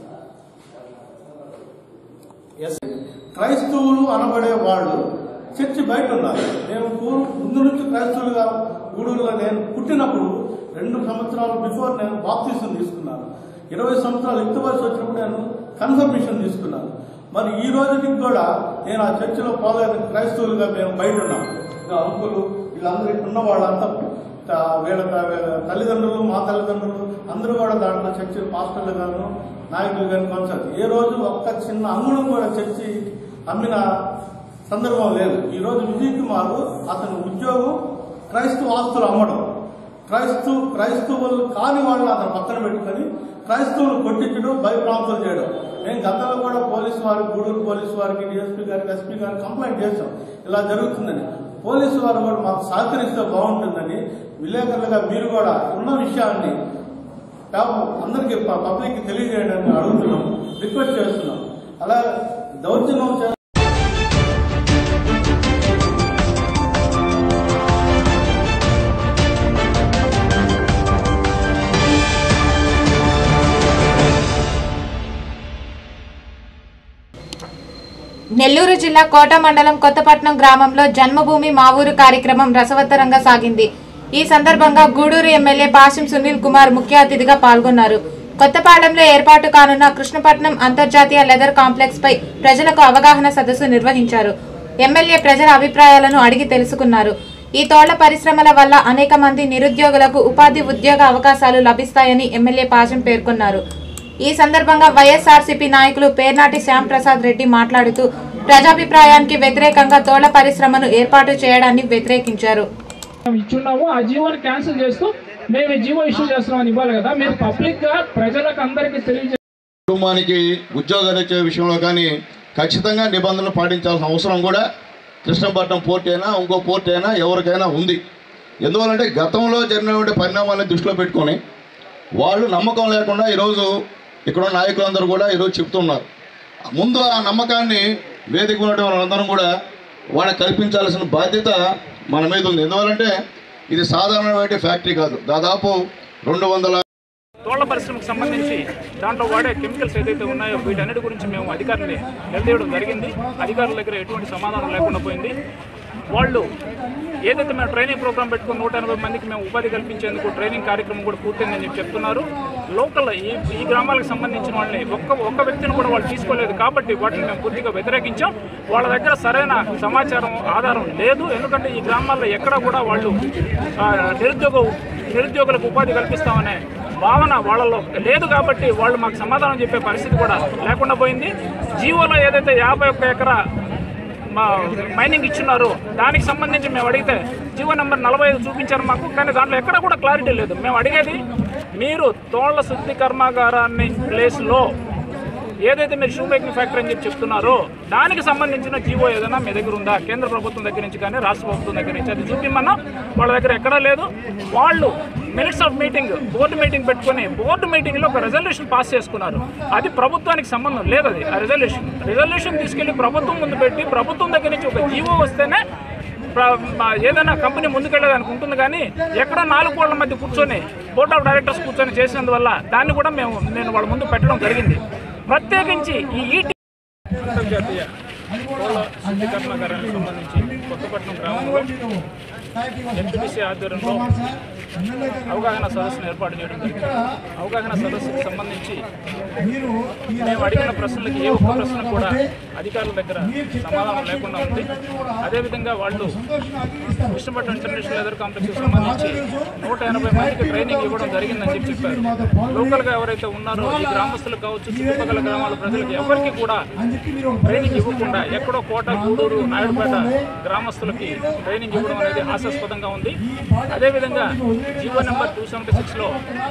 ఎస్ క్రైస్తవులు అనబడే వాళ్ళు చర్చి బయట ఉన్నారు నేను పూర్వ ముందు నుంచి క్రైస్తవులుగా గూడూరులో నేను పుట్టినప్పుడు రెండు సంవత్సరాలు బిఫోర్ నేను బాప్తీసం తీసుకున్నాను ఇరవై సంవత్సరాలు యుక్త వయసు వచ్చినప్పుడు నేను కన్ఫర్మేషన్ తీసుకున్నాను మరి ఈ రోజుకి కూడా నేను ఆ చర్చిలో పోలేని క్రైస్తవులుగా మేము బయట ఉన్నాం ఇంకా అంకులు వీళ్ళందరూ ఇక్కడ ఉన్న వాళ్ళంతా త- వీళ్ళ వీళ్ళ తల్లిదండ్రులు మా తల్లిదండ్రులు అందరూ కూడా దాంట్లో చర్చి పాస్టర్లు గాను నాయకులు గాను కొనసాగు ఏ రోజు ఒక్క చిన్న అంగుళం కూడా చర్చి అమ్మిన సందర్భం లేదు ఈ రోజు విజయ్ కుమార్ అతని ఉద్యోగం క్రైస్తవ ఆస్తులు అమ్మడం క్రైస్తవ క్రైస్తవులు కాని వాళ్ళని అతను పక్కన పెట్టుకొని క్రైస్తవులు కొట్టించడం భయప్రాంతాలు చేయడం మేము గతంలో కూడా పోలీసు వారికి గూడూరు పోలీసు వారికి డిఎస్పీ గారికి ఎస్పీ గారికి కంప్లైంట్ చేస్తాం ఇలా జరుగుతుందని పోలీసు వారు కూడా మాకు సహకరిస్తే బాగుంటుందని విలేకరులుగా మీరు కూడా ఉన్న విషయాన్ని పేపర్ అందరికీ పబ్లిక్ తెలియజేయడానికి అడుగుతున్నాం రిక్వెస్ట్ చేస్తున్నాం అలా దౌర్జన్యం చే నెల్లూరు జిల్లా కోట మండలం కొత్తపట్నం గ్రామంలో జన్మభూమి మా ఊరు కార్యక్రమం రసవత్తరంగా సాగింది ఈ సందర్భంగా గూడూరు ఎమ్మెల్యే పాషం సునీల్ కుమార్ ముఖ్య అతిథిగా పాల్గొన్నారు కొత్తపాలెంలో ఏర్పాటు కానున్న కృష్ణపట్నం అంతర్జాతీయ లెదర్ కాంప్లెక్స్ పై ప్రజలకు అవగాహన సదస్సు నిర్వహించారు ఎమ్మెల్యే ప్రజల అభిప్రాయాలను అడిగి తెలుసుకున్నారు ఈ తోళ్ల పరిశ్రమల వల్ల అనేక మంది నిరుద్యోగులకు ఉపాధి ఉద్యోగ అవకాశాలు లభిస్తాయని ఎమ్మెల్యే పాజం పేర్కొన్నారు ఈ సందర్భంగా వైఎస్ఆర్సీపీ నాయకులు పేర్నాటి శ్యామ్ ప్రసాద్ రెడ్డి మాట్లాడుతూ ప్రజాభిప్రాయానికి వ్యతిరేకంగా తోళ్ల పరిశ్రమను ఏర్పాటు చేయడాన్ని వ్యతిరేకించారు ఇచ్చున్నాము ఆ జీవోని క్యాన్సిల్ చేస్తూ మేము ఈ జీవో ఇష్యూ చేస్తున్నామని ఇవ్వాలి కదా మీరు పబ్లిక్ గా ప్రజలకు అందరికీ తెలియజే కుటుంబానికి ఉద్యోగాలు ఇచ్చే విషయంలో కానీ ఖచ్చితంగా నిబంధనలు పాటించాల్సిన అవసరం కూడా కృష్ణపట్నం పోర్ట్ అయినా ఇంకో పోర్ట్ అయినా ఎవరికైనా ఉంది ఎందువల్లంటే గతంలో జరిగినటువంటి పరిణామాలను దృష్టిలో పెట్టుకొని వాళ్ళు నమ్మకం లేకుండా ఈరోజు ఇక్కడ ఉన్న నాయకులందరూ కూడా ఈరోజు చెప్తున్నారు ముందు ఆ నమ్మకాన్ని వేదిక ఉన్నటువంటి వాళ్ళందరం కూడా వాళ్ళకి కల్పించాల్సిన బాధ్యత మన మీద ఉంది ఎందువల్లంటే ఇది సాధారణమైన ఫ్యాక్టరీ కాదు దాదాపు రెండు వందల తోళ్ల పరిశ్రమకు సంబంధించి దాంట్లో వాడే కెమికల్స్ ఏదైతే ఉన్నాయో వీటన్నిటి గురించి మేము అధికారులని నిలదీయడం జరిగింది అధికారుల దగ్గర ఎటువంటి సమాధానం లేకుండా పోయింది వాళ్ళు ఏదైతే మేము ట్రైనింగ్ ప్రోగ్రామ్ పెట్టుకుని నూట ఎనభై మందికి మేము ఉపాధి కల్పించేందుకు ట్రైనింగ్ కార్యక్రమం కూడా పూర్తయిందని చెప్పి చెప్తున్నారు లోకల్ ఈ ఈ గ్రామాలకు సంబంధించిన వాళ్ళని ఒక్క ఒక్క వ్యక్తిని కూడా వాళ్ళు తీసుకోలేదు కాబట్టి వాటిని మేము పూర్తిగా వ్యతిరేకించాం వాళ్ళ దగ్గర సరైన సమాచారం ఆధారం లేదు ఎందుకంటే ఈ గ్రామాల్లో ఎక్కడ కూడా వాళ్ళు ఆ, నిరుద్యోగ నిరుద్యోగులకు ఉపాధి కల్పిస్తామనే భావన వాళ్ళలో లేదు కాబట్టి వాళ్ళు మాకు సమాధానం చెప్పే పరిస్థితి కూడా లేకుండా పోయింది జీవోలో ఏదైతే యాభై ఒక్క ఎకరా మా మైనింగ్ ఇచ్చున్నారు దానికి సంబంధించి మేము అడిగితే జీవో నెంబర్ నలభై ఐదు చూపించారు మాకు కానీ దాంట్లో ఎక్కడ కూడా క్లారిటీ లేదు మేము అడిగేది మీరు తోళ్ల శుద్ధి కర్మాగారాన్ని ప్లేస్లో ఏదైతే మీరు షూ మేకింగ్ ఫ్యాక్టరీ అని చెప్పి చెప్తున్నారో దానికి సంబంధించిన జీవో ఏదైనా మీ దగ్గర ఉందా కేంద్ర ప్రభుత్వం దగ్గర నుంచి కానీ రాష్ట్ర ప్రభుత్వం దగ్గర నుంచి అది చూపిమన్నా వాళ్ళ దగ్గర ఎక్కడా లేదు వాళ్ళు minutes of meeting board meeting పెట్టుకొని బోర్డు మీటింగ్లో ఒక రెజల్యూషన్ పాస్ చేసుకున్నారు అది ప్రభుత్వానికి సంబంధం లేదు అది ఆ రెజల్యూషన్ రెజల్యూషన్ తీసుకెళ్లి ప్రభుత్వం ముందు పెట్టి ప్రభుత్వం దగ్గర నుంచి ఒక జీవో వస్తేనే ప్ర- మా- ఏదైనా కంపెనీ ముందుకెళ్ళేదానికి ఉంటుంది కానీ ఎక్కడో నాలుగు కోళ్ల మధ్య కూర్చొని బోర్డ్ ఆఫ్ డైరెక్టర్స్ కూర్చొని చేసినందువల్ల దాన్ని కూడా మేము నేను వాళ్ళ ముందు పెట్టడం జరిగింది ప్రత్యేకించి ఈ ఈటీ అంతర్జాతీయ కోళ్ళ శుద్ధి కర్మాగారానికి సంబంధించి కొత్తపట్నం గ్రామంలో ఎంపీటీసీ ఆధ్వర్యంలో అవగాహన సదస్సును ఏర్పాటు చేయడం జరిగింది అవగాహన సదస్సుకు సంబంధించి మేము అడిగిన ప్రశ్నలకి ఏ ఒక్క ప్రశ్న కూడా అధికారుల దగ్గర సమాధానం లేకుండా ఉంది అదేవిధంగా వాళ్ళు కృష్ణపట్నం ఇంటర్నేషనల్ లెదర్ కాంప్లెక్స్కి సంబంధించి నూట ఎనభై మందికి ట్రైనింగ్ ఇవ్వడం జరిగిందని చెప్పి చెప్పారు లోకల్గా ఎవరైతే ఉన్నారో ఈ గ్రామస్తులు కావచ్చు చుట్టుపక్కల గ్రామాల ప్రజలకు ఎవరికి కూడా ట్రైనింగ్ ఇవ్వకుండా ఎక్కడో కోట గూడూరు నాయుడుపేట గ్రామస్తులకి ట్రైనింగ్ ఇవ్వడం అనేది హాస్యాస్పదంగా ఉంది అదేవిధంగా జీవో నెంబర్ టూ సెవెంటీ సిక్స్లో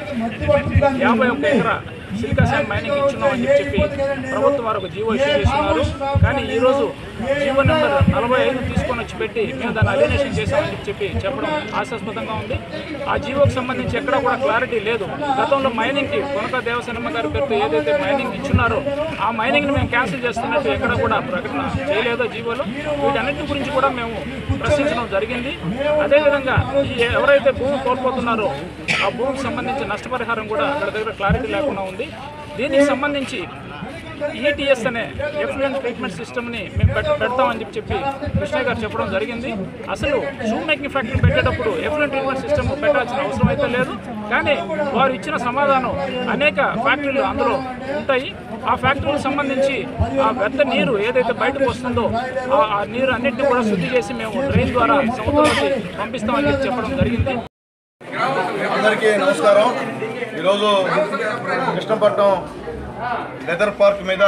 యాభై ఒక్క ఎకరా సిలికా శాండ్ మైనింగ్ ఇచ్చున్నామని చెప్పి ప్రభుత్వం వారు ఒక జీవో ఇష్యూ చేస్తున్నారు కానీ ఈరోజు జీవో నెంబర్ నలభై ఐదు తీసుకొని వచ్చి పెట్టి మేము దాన్ని అలినేషన్ చేశామని చెప్పి చెప్పడం హాస్యాస్పదంగా ఉంది ఆ జీవోకి సంబంధించి ఎక్కడ కూడా క్లారిటీ లేదు గతంలో మైనింగ్కి కొనక దేవసేనమ్మ గారి పేరుతో ఏదైతే మైనింగ్ ఇచ్చున్నారో ఆ మైనింగ్ని మేము క్యాన్సిల్ చేస్తున్నట్టు ఎక్కడ కూడా ప్రకటన చేయలేదో జీవోలో వీటన్నిటి గురించి కూడా మేము ప్రశ్నించడం జరిగింది అదేవిధంగా ఈ ఎవరైతే భూమి కోల్పోతున్నారో ఆ భూమికి సంబంధించి నష్టపరిహారం కూడా అక్కడ దగ్గర క్లారిటీ లేకుండా ఉంది దీనికి సంబంధించి ఈటీఎస్ అనే ఎఫ్లూయెంట్ ట్రీట్మెంట్ సిస్టమ్ని మేము పెట్ పెడతామని చెప్పి చెప్పి కృష్ణ గారు చెప్పడం జరిగింది అసలు షూ మేకింగ్ ఫ్యాక్టరీ పెట్టేటప్పుడు ఎఫ్లూయెంట్ ట్రీట్మెంట్ సిస్టమ్ పెట్టాల్సిన అవసరం అయితే లేదు కానీ వారు ఇచ్చిన సమాధానం అనేక ఫ్యాక్టరీలు అందులో ఉంటాయి ఆ ఫ్యాక్టరీలకు సంబంధించి ఆ వ్యర్థ నీరు ఏదైతే బయటకు వస్తుందో ఆ- ఆ నీరు అన్నింటినీ కూడా శుద్ధి చేసి మేము డ్రైన్ ద్వారా సముద్రంలోకి పంపిస్తామని చెప్పి చెప్పడం జరిగింది అందరికీ నమస్కారం ఈరోజు కృష్ణపట్నం లెదర్ పార్క్ మీద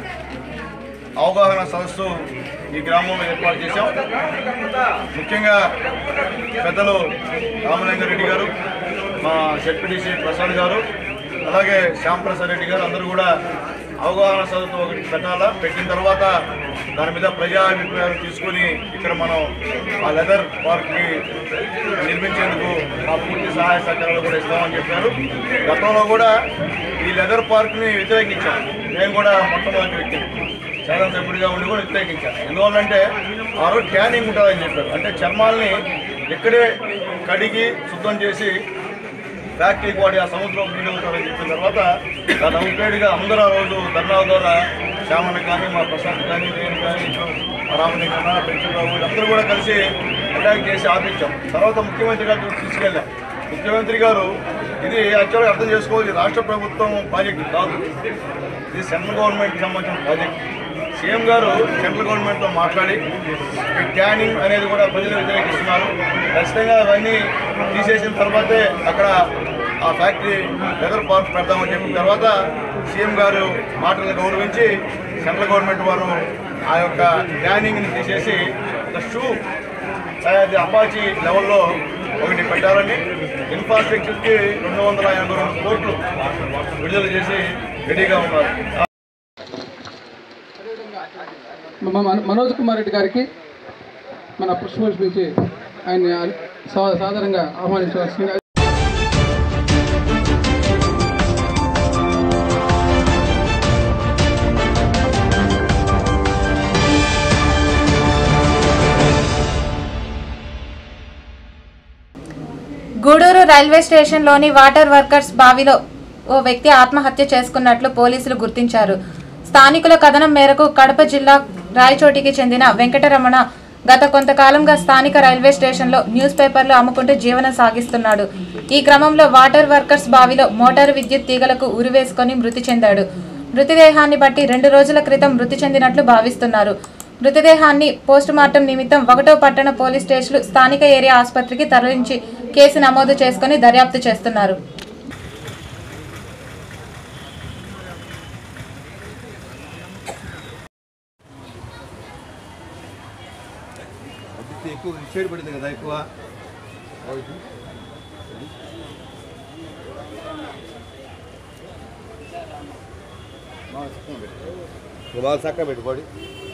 అవగాహన సదస్సు ఈ గ్రామంలో ఏర్పాటు చేశాం ముఖ్యంగా పెద్దలు రామలింగారెడ్డి గారు మా జడ్పీటీసీ ప్రసాద్ గారు అలాగే శ్యామ్ ప్రసాద్ రెడ్డి గారు అందరూ కూడా అవగాహన సదస్సు ఒకటి పెట్టాలా పెట్టిన తర్వాత దాని మీద ప్రజా అభిప్రాయాలు తీసుకొని ఇక్కడ మనం ఆ లెదర్ పార్క్ని నిర్మించేందుకు మా పూర్తి సహాయ సహకారాలు కూడా ఇస్తామని చెప్పారు గతంలో కూడా ఈ లెదర్ పార్క్ని వ్యతిరేకించాం నేను కూడా మొట్టమొదటి వ్యక్తి శాసనసభ్యుడిగా ఉండి కూడా వ్యతిరేకించాను ఎందువల్లంటే ఆ రోజు ట్యానింగ్ ఉంటుందని చెప్పారు అంటే చర్మాల్ని ఇక్కడే కడిగి శుద్ధం చేసి ఫ్యాక్టరీకి వాడి ఆ సముద్రం నీళ్ళవుతారని చెప్పిన తర్వాత దాని అప్గ్రేడ్గా అందరూ ఆ రోజు ధర్నాల ద్వారా శ్యామన్న కానీ మా ప్రశాంత్ కానీ నేను కానీ రామలింగన్న పెంచురావు వీళ్ళందరూ కూడా కలిసి అటాక్ చేసి ఆపించాం తర్వాత ముఖ్యమంత్రి గారి దృష్టికి తీసుకెళ్ళాం ముఖ్యమంత్రి గారు ఇది యాక్చువల్గా అర్థం చేసుకోవాలి రాష్ట్ర ప్రభుత్వం ప్రాజెక్ట్ కాదు ఇది సెంట్రల్ గవర్నమెంట్కి సంబంధించిన ప్రాజెక్ట్ సీఎం గారు సెంట్రల్ గవర్నమెంట్తో మాట్లాడి ఈ ట్యానింగ్ అనేది కూడా ప్రజలు వ్యతిరేకిస్తున్నారు ఖచ్చితంగా అవన్నీ తీసేసిన తర్వాతే అక్కడ ఆ ఫ్యాక్టరీ వెదర్ పార్క్ పెడదామని చెప్పిన తర్వాత సీఎం గారు మాటలను గౌరవించి సెంట్రల్ గవర్నమెంట్ వారు ఆ యొక్క ట్యానింగ్ని తీసేసి ఒక షూ అది అపాచీ లెవెల్లో ఒకటి పెట్టాలని ఇన్ఫ్రాస్ట్రక్చర్కి రెండు వందల ఎనభై రెండు కోట్లు విడుదల చేసి రెడీగా ఉన్నారు మ- మన- మనోజ్ కుమార్ రెడ్డి గారికి మన పుష్పమించి ఆయన్ని సా- సాధారణంగా ఆహ్వానించవలసిందిగా గూడూరు రైల్వే స్టేషన్లోని వాటర్ వర్కర్స్ బావిలో ఓ వ్యక్తి ఆత్మహత్య చేసుకున్నట్లు పోలీసులు గుర్తించారు స్థానికుల కథనం మేరకు కడప జిల్లా రాయచోటికి చెందిన వెంకటరమణ గత కొంతకాలంగా స్థానిక రైల్వే స్టేషన్లో న్యూస్ పేపర్లు అమ్ముకుంటూ జీవనం సాగిస్తున్నాడు ఈ క్రమంలో వాటర్ వర్కర్స్ బావిలో మోటారు విద్యుత్ తీగలకు ఉరివేసుకొని మృతి చెందాడు మృతదేహాన్ని బట్టి రెండు రోజుల క్రితం మృతి చెందినట్లు భావిస్తున్నారు మృతదేహాన్ని పోస్టుమార్టం నిమిత్తం ఒకటో పట్టణ పోలీస్ స్టేషన్లు స్థానిక ఏరియా ఆసుపత్రికి తరలించి కేసు నమోదు చేసుకుని దర్యాప్తు చేస్తున్నారు ఎక్కువ షేడ్ పడింది కదా ఎక్కువ బాగా చక్క పెట్టుకోండి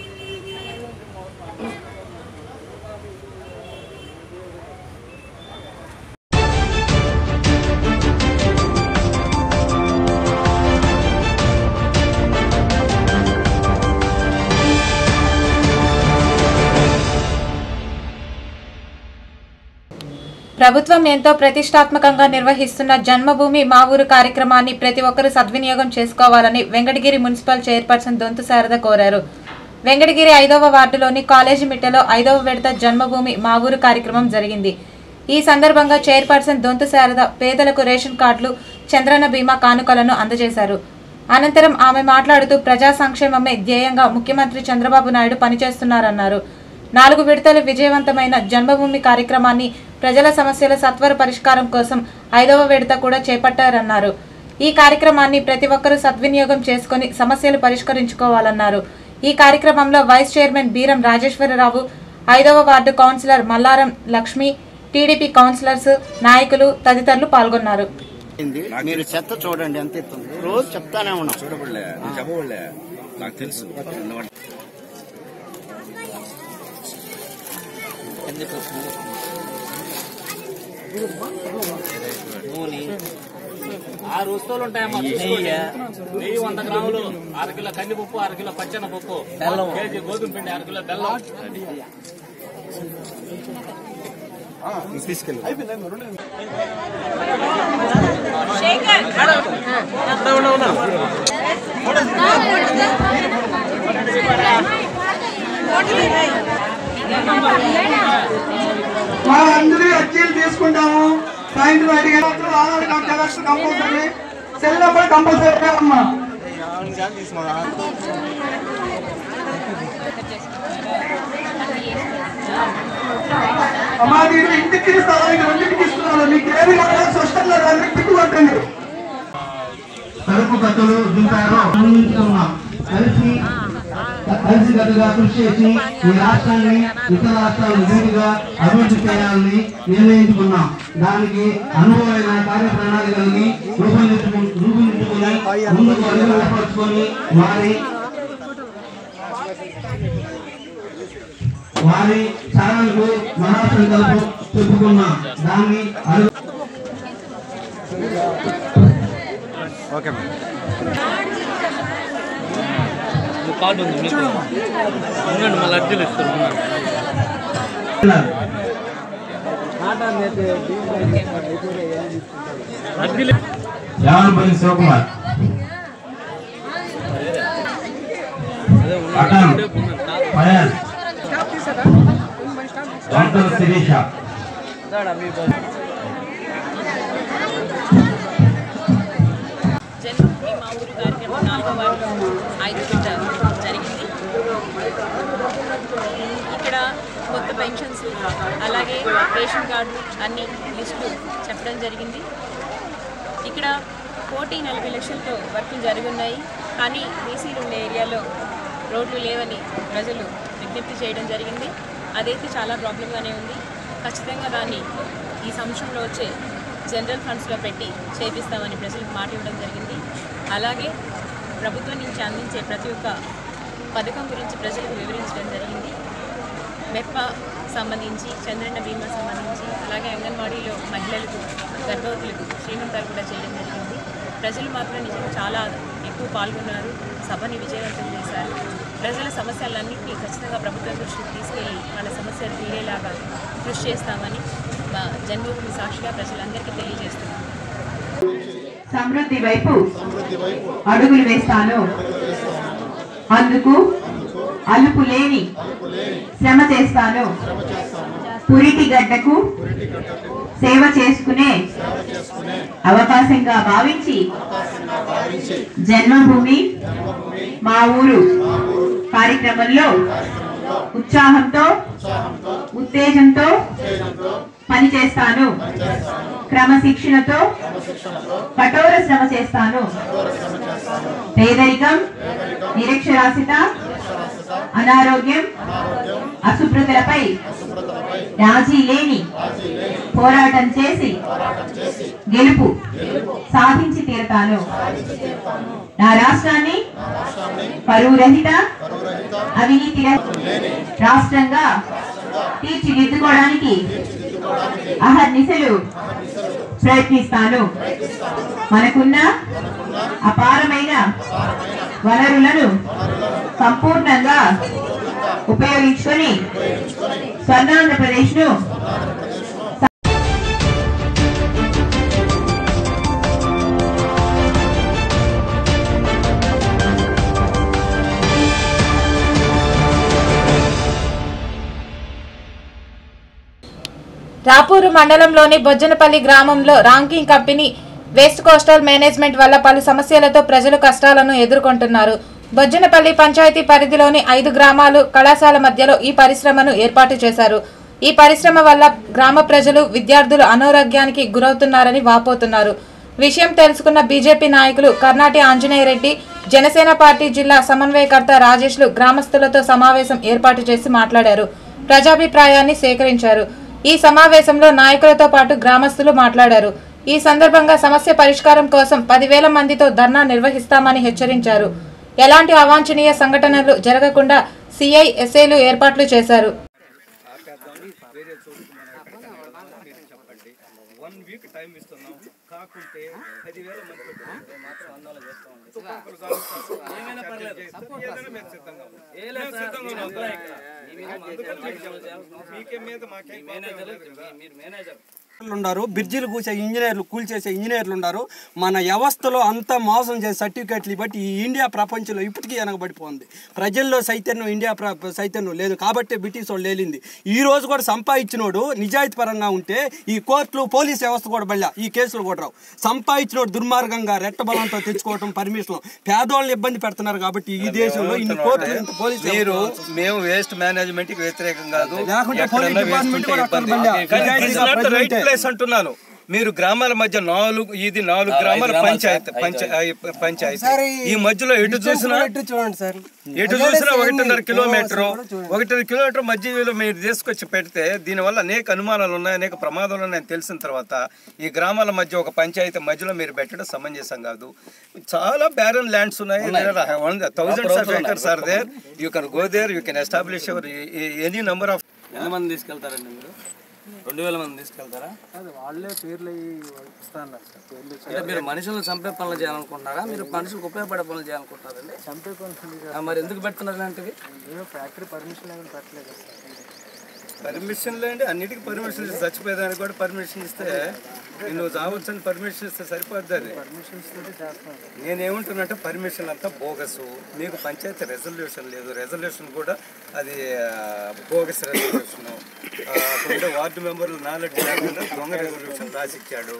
ప్రభుత్వం ఎంతో ప్రతిష్టాత్మకంగా నిర్వహిస్తున్న జన్మభూమి మా ఊరు కార్యక్రమాన్ని ప్రతి ఒక్కరూ సద్వినియోగం చేసుకోవాలని వెంకటగిరి మున్సిపల్ చైర్పర్సన్ దొంతు శారద కోరారు వెంకటగిరి ఐదవ వార్డులోని కాలేజీ మిట్టలో ఐదవ విడత జన్మభూమి మా ఊరు కార్యక్రమం జరిగింది ఈ సందర్భంగా చైర్పర్సన్ దొంతు శారద పేదలకు రేషన్ కార్డులు చంద్రన్న బీమా కానుకలను అందజేశారు అనంతరం ఆమె మాట్లాడుతూ ప్రజా సంక్షేమమే ధ్యేయంగా ముఖ్యమంత్రి చంద్రబాబు నాయుడు పనిచేస్తున్నారన్నారు నాలుగు విడతలు విజయవంతమైన జన్మభూమి కార్యక్రమాన్ని ప్రజల సమస్యల సత్వర పరిష్కారం కోసం ఐదవ విడత కూడా చేపట్టారన్నారు ఈ కార్యక్రమాన్ని ప్రతి ఒక్కరూ సద్వినియోగం చేసుకుని సమస్యలు పరిష్కరించుకోవాలన్నారు ఈ కార్యక్రమంలో వైస్ చైర్మన్ బీరం రాజేశ్వరరావు ఐదవ ward councillor Mallaram Lakshmi TDP councillors నాయకులు తదితరులు పాల్గొన్నారు మీరు చెత్త చూడండి ఎంత ఎత్తుంది రోజు చెప్తానే ఉన్నాం చూడబడలే చెప్పబడలే నాకు తెలుసు నూనె ఆరు వస్తువులు ఉంటాయమ్మా చూసుకోండి నెయ్యి వంద గ్రాములు అర కిలో కందిపప్పు అర కిలో పచ్చెన పప్పు బెల్లం. కేజీ గోధుమ పిండి అర కిలో బెల్లం తీసుకెళ్ళి మా అందరూ అర్జీలు తీసుకుంటాము సాయంత్రం ఐదు గంటలకు Aadhaar card xerox compulsory cell number compulsory అమ్మా అమ్మా మీరు ఇంటికి స్థలానికి రెండింటికి ఇస్తున్నారు మీకు ఏమి కావాలో స్పష్టంగా దాన్ని పిట్టు కొట్టండి సరుకు కట్టలు దింపారో ఉన్నాం కలిసి కలిసికట్టుగా కృషి చేసి ఈ రాష్ట్రాన్ని ఇతర రాష్ట్రాలను దీటుగా అభివృద్ధి చేయాలని నిర్ణయించుకున్నాం దానికి అనుభవమైన కార్యప్రణాళికల్ని రూపొందించుకు రూపొందించుకుని ముందుకు అడుగులు ఏర్పరచుకొని వారి వారి సాధనకు మహాసంకల్పం చెప్పుకున్నాం దాన్ని అడుగు ఓకే కార్డు ఉంది మీకు ఉండండి మళ్ళీ అర్జీలు ఇస్తారు ఉండండి. అర్జీలు యావనపల్లి శివకుమార్ పఠాన్ ఫయాజ్ వంటల శిరీష మా ఊరు కార్యక్రమం నాలుగో వారిలో ఐదు విడత జరిగింది ఇక్కడ కొత్త పెన్షన్స్ అలాగే రేషన్ కార్డు అన్ని లిస్టులు చెప్పడం జరిగింది ఇక్కడ కోటి నలభై లక్షలతో వర్కులు జరిగి ఉన్నాయి కానీ బీసీలు ఉండే ఏరియాలో రోడ్లు లేవని ప్రజలు విజ్ఞప్తి చేయడం జరిగింది అదైతే చాలా ప్రాబ్లంగానే ఉంది ఖచ్చితంగా దాన్ని ఈ సంవత్సరంలో వచ్చే జనరల్ ఫండ్స్లో పెట్టి చేపిస్తామని ప్రజలకు మాట ఇవ్వడం జరిగింది అలాగే ప్రభుత్వం నుంచి అందించే ప్రతి ఒక్క పథకం గురించి ప్రజలకు వివరించడం జరిగింది మెప్ప సంబంధించి చంద్రన్న బీమా సంబంధించి అలాగే అంగన్వాడీలో మహిళలకు గర్భవతులకు శ్రీమంతాలు కూడా చేయడం జరిగింది ప్రజలు మాత్రం నిజంగా చాలా ఎక్కువ పాల్గొన్నారు సభని విజయవంతం చేశారు ప్రజల సమస్యలన్నింటినీ ఖచ్చితంగా ప్రభుత్వం దృష్టికి తీసుకెళ్లి వాళ్ళ సమస్యలు తీరేలాగా కృషి చేస్తామని మా జన్మభూమి సాక్షిగా ప్రజలందరికీ తెలియజేస్తున్నాం సమృద్ధి వైపు అడుగులు వేస్తాను అందుకు అలుపు లేని శ్రమ చేస్తాను పురిటి గడ్డకు సేవ చేసుకునే అవకాశంగా భావించి జన్మభూమి మా ఊరు కార్యక్రమంలో ఉత్సాహంతో ఉత్తేజంతో పనిచేస్తాను క్రమశిక్షణతో కఠోర శ్రమ చేస్తాను పేదరికం నిరక్షరాస్యత అనారోగ్యం అశుభ్రతలపై రాజీ లేని పోరాటం చేసి గెలుపు సాధించి తీరతాను నా రాష్ట్రాన్ని పరువు రహిత అవినీతి రహిత రాష్ట్రంగా తీర్చిదిద్దుకోవడానికి అహర్నిశలు ప్రయత్నిస్తాను మనకున్న అపారమైన వనరులను సంపూర్ణంగా ఉపయోగించుకొని స్వర్ణాంధ్రప్రదేశ్ ను రాపూరు మండలంలోని బొజ్జనపల్లి గ్రామంలో Ramky company waste coastal management వల్ల పలు సమస్యలతో ప్రజలు కష్టాలను ఎదుర్కొంటున్నారు బొజ్జనపల్లి పంచాయతీ పరిధిలోని ఐదు గ్రామాలు కళాశాల మధ్యలో ఈ పరిశ్రమను ఏర్పాటు చేశారు ఈ పరిశ్రమ వల్ల గ్రామ ప్రజలు విద్యార్థులు అనారోగ్యానికి గురవుతున్నారని వాపోతున్నారు విషయం తెలుసుకున్న బీజేపీ నాయకులు కర్ణాటి ఆంజనేయరెడ్డి జనసేన పార్టీ జిల్లా సమన్వయకర్త రాజేష్లు గ్రామస్తులతో సమావేశం ఏర్పాటు చేసి మాట్లాడారు ప్రజాభిప్రాయాన్ని సేకరించారు ఈ సమావేశంలో నాయకులతో పాటు గ్రామస్తులు మాట్లాడారు ఈ సందర్భంగా సమస్య పరిష్కారం కోసం పదివేల మందితో ధర్నా నిర్వహిస్తామని హెచ్చరించారు ఎలాంటి అవాంఛనీయ సంఘటనలు జరగకుండా సిఐ ఎస్ఏలు ఏర్పాట్లు చేశారు వన్ వీక్ టైం ఇస్తున్నాం కాకుంటే పదివేల మంది పెట్టుకుంటే మాత్రం ఆందోళన చేస్తాం ఒక్కొక్కరు కాదు. ఏమైనా పర్లేదు. ఏదైనా మేము సిద్ధంగా ఉన్నాం. ఏ లేదు మేము సార్, సిద్ధంగా మీరు ఉన్నాం. అప్లై ఇక్కడ. మేము అందుకని మీకు చెప్తున్నాం. మీకే మీద మాకేం మేనేజర్ కోపం లేదు కదా. మీరు మేనేజర్ ఉన్నారు బ్రిడ్జిలు కూసే ఇంజనీర్లు కూల్చేసే ఇంజనీర్లు ఉన్నారు మన వ్యవస్థలో అంతా మోసం చేసే సర్టిఫికేట్లు బట్టి ఈ ఇండియా ప్రపంచంలో ఇప్పటికీ వెనకబడిపోతుంది ప్రజల్లో చైతన్యం ఇండియా ప్ర చైతన్యం లేదు కాబట్టి బ్రిటిష్ వాళ్ళు లేలింది ఈ రోజు కూడా సంపాదించినోడు నిజాయితీ పరంగా ఉంటే ఈ కోర్టులు పోలీస్ వ్యవస్థ కూడా బళ్ళ ఈ కేసులు కూడా రావు సంపాదించినోడు దుర్మార్గంగా రెట్టబలంతో తెచ్చుకోవటం పర్మిషన్ పేదోళ్ళని ఇబ్బంది పెడుతున్నారు కాబట్టి ఈ దేశంలో ఇన్ని కోర్టులు ఇంత పోలీస్ మీరు వ్యవస్థ మేము వేస్ట్ మేనేజ్మెంట్ కి వ్యతిరేకం కాదు లేకుంటే ఎక్కడన్నా పోలీస్ డిపార్ట్మెంట్ వేస్ట్ కూడా ఉంటే అక్కడ ఇబ్బంది. బండి. కానీ నిజాయితీగా this is not the right ప్రజలుంటే. place అంటున్నాను మీరు గ్రామాల మధ్య నాలుగు ఇది నాలుగు ఆ, గ్రామాల ఐదు గ్రామాలు పంచాయతీ సార్, పంచ- ఐదు. పంచాయతీ సార్, ఈ మధ్యలో ఎటు డిస్టెన్స్ చూసినా కూడా ఎటు చూడండి సార్ ఎటు అదే చూసినా సేమ్ ఒకటిన్నర ఉంది. కిలోమీటర్ కూడా చూడండి. ఒకటిన్నర కిలోమీటర్ మధ్యలో మీరు తీసుకొచ్చి పెడితే దీనివల్ల అనేక అనుమానాలు ఉన్నాయి అనేక ప్రమాదాలు ఉన్నాయని తెలిసిన తర్వాత ఈ గ్రామాల మధ్య ఒక పంచాయతీ మధ్యలో మీరు పెట్టడం సమంజసం కాదు చాలా బ్యారన్ ల్యాండ్స్ ఉన్నాయి ఉన్నాయి. థౌజండ్స్ ఆఫ్ ఉన్నాయి. Acres are there you can go there you can establish your any number of ఎంత మంది తీసుకెళ్తారండి మీరు రెండు వేల మంది తీసుకెళ్తారా వాళ్ళే పేర్లు ఇస్తా అన్నారు సార్ పేర్లు అంటే మీరు మనుషులను చంపే పనులు చేయాలనుకుంటున్నారా మీరు మనుషులకు ఉపయోగపడే పనులు చేయాలనుకుంటున్నారండి చంపే పనులు ఆ, మరి ఎందుకు పెడుతున్నారు ఇలాంటివి ఫ్యాక్టరీ పర్మిషన్ ఏమైనా పెట్టలేదు సార్ పర్మిషన్ లేండి అన్నిటికీ పర్మిషన్ ఇస్తే చచ్చిపోయేదానికి కూడా పర్మిషన్ ఇస్తే నువ్వు చావచ్చని పర్మిషన్ ఇస్తే సరిపోద్ది అది పర్మిషన్స్ తోటి చేస్తున్నాం నేనేమంటున్నట్టే పర్మిషన్ అంతా బోగస్ మీకు పంచాయతీ రెజల్యూషన్ లేదు రెజల్యూషన్ కూడా అది బోగస్ రెజల్యూషన్ అక్కడ వార్డు మెంబర్లు నాలెడ్జ్ లేకుండా దొంగ రెజల్యూషన్ రాసిచ్చాడు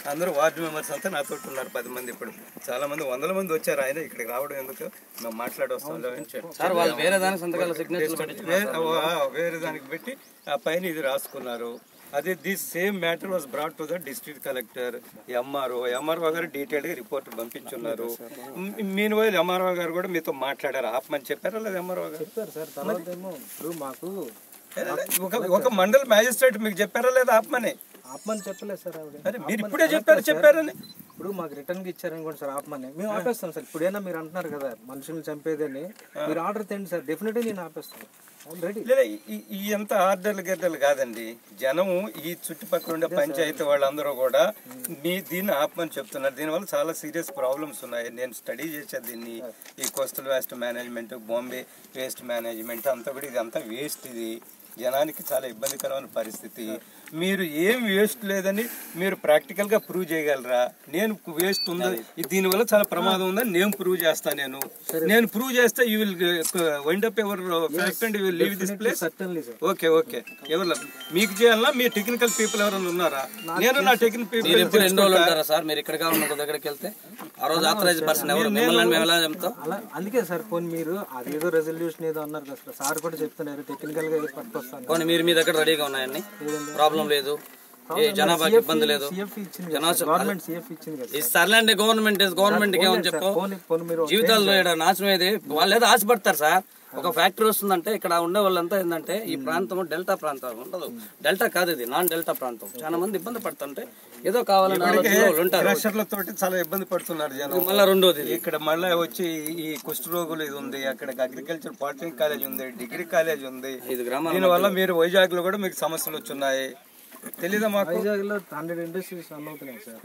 అందరూ వార్డు మెంబర్స్ అంతా నాతో ఉన్నారు పది మంది ఇప్పుడు చాలా మంది వందల మంది వచ్చారు ఆయన ఇక్కడికి రావడం ఎందుకు మేము మాట్లాడి వస్తాం సార్, వాళ్ళు వేరే దానికి సంతకాలు signatures పెట్టించుకున్నారు వే- ఆ, వేరే దానికి పెట్టి ఆ పైన ఇది రాసుకున్నారు అదే this same matter was brought to the district collector MRO MRO గారు డీటెయిల్ గా రిపోర్ట్ పంపించున్నారు మీన్ వైల్ ఎంఆర్ఓ గారు కూడా మీతో మాట్లాడారు ఆపమని చెప్పారా లేదా ఎంఆర్ఓ గారు చెప్పారు సార్ తర్వాత ఏమో ఇప్పుడు మాకు ఒక ఒక మండల మ్యాజిస్ట్రేట్ మీకు చెప్పారా లేదా ఆపమని ఆపమని చెప్పలేదు సార్ ఆవిడ అరే మీరు ఇప్పుడే చెప్పారు చెప్పారని ఇప్పుడు మాకు రిటర్న్ కి ఇచ్చారనుకోండి సార్ ఆపమని మేము ఆపేస్తాం సార్ ఇప్పుడైనా మీరు అంటున్నారు కదా మనుషుల్ని చంపేదని మీరు ఆర్డర్ తేండి సార్ డెఫినెట్లీ నేను ఆపేస్తాను రెడీ లేదా ఈ- ఈ ఎంత ఆర్డర్లు గిర్డర్లు కాదండి జనం ఈ చుట్టుపక్కల ఉండే పంచాయతీ వాళ్ళందరూ కూడా మీ దీన్ని ఆపమని చెప్తున్నారు దీనివల్ల చాలా సీరియస్ ప్రాబ్లమ్స్ ఉన్నాయి నేను స్టడీ చేసే దీన్ని ఈ coastal waste management Bombay waste management అంతా కూడా ఇది అంతా వేస్ట్ ఇది జనానికి చాలా ఇబ్బందికరమైన పరిస్థితి మీరు ఏం వేస్ట్ లేదని మీరు ప్రాక్టికల్ గా ప్రూవ్ చేయగలరా నేను వేస్ట్ ఉందా దీనివల్ల చాలా ప్రమాదం ఉందని నేను ప్రూవ్ చేస్తా నేను నేను ప్రూవ్ చేస్తే you will wind up ever fact and will leave this place okay okay ఎవరు మీకు చేయాలన్నా మీ టెక్నికల్ పీపుల్ ఎవరైనా ఉన్నారా నేను నా టెక్నికల్ మీరు ఎప్పుడు ఎన్ని రోజులు పీపుల్ ఉంటారా సార్ మీరు ఇక్కడ కావాలి దగ్గరికి వెళ్తే ఆ రోజు ఆథరైజ్ పర్సన్ ఎవరు మిమ్మల్ని మేము ఎలా చెప్తాం అలా అందుకే సార్ పోనీ మీరు అదేదో రెజల్యూషన్ ఏదో అన్నారు కదా సార్ సార్ కూడా చెప్తున్నారు టెక్నికల్ గా ఏదో పట్టుకొస్తాను పోనీ మీరు మీ దగ్గర రెడీగా ఉన్నాయండి ప్రాబ్లం లేదు ఏ జనాభాకి ఇబ్బంది లేదు గవర్నమెంట్ సిఎఫ్ ఇచ్చింది కదా ఈ సర్లేండి గవర్నమెంట్ గవర్నమెంట్ ఏమని చెప్పు పోనీ పోనీ మీరు జీవితాల్లో ఇక్కడ నాశనం ఏది వాళ్ళు ఏదో ఆశపడతారు సార్ ఒక ఫ్యాక్టరీ వస్తుందంటే ఇక్కడ ఉండే వాళ్ళంతా ఏంటంటే ఈ ప్రాంతం డెల్టా ప్రాంతం ఉండదు డెల్టా కాదు ఇది నాన్ డెల్టా ప్రాంతం చాలా మంది ఇబ్బంది పడుతుంటే ఏదో కావాలని ఆలోచన వాళ్ళు ఉంటారు క్రషర్ల తోటి చాలా ఇబ్బంది పడుతున్నారు జనం మళ్ళా రెండోది ఇది. ఇక్కడ మళ్ళీ వచ్చి ఈ కుష్ఠ రోగులు ఇది ఉంది అక్కడ అగ్రికల్చర్ పాలిటెక్నిక్ కాలేజ్ ఉంది డిగ్రీ కాలేజ్ ఉంది ఇది గ్రామాల దీనివల్ల మీరు వైజాగ్ లో కూడా మీకు సమస్యలు వచ్చున్నాయి తెలీదా మాకు వైజాగ్ లో హండ్రెడ్ ఇండస్ట్రీస్ రన్ అవుతున్నాయి సార్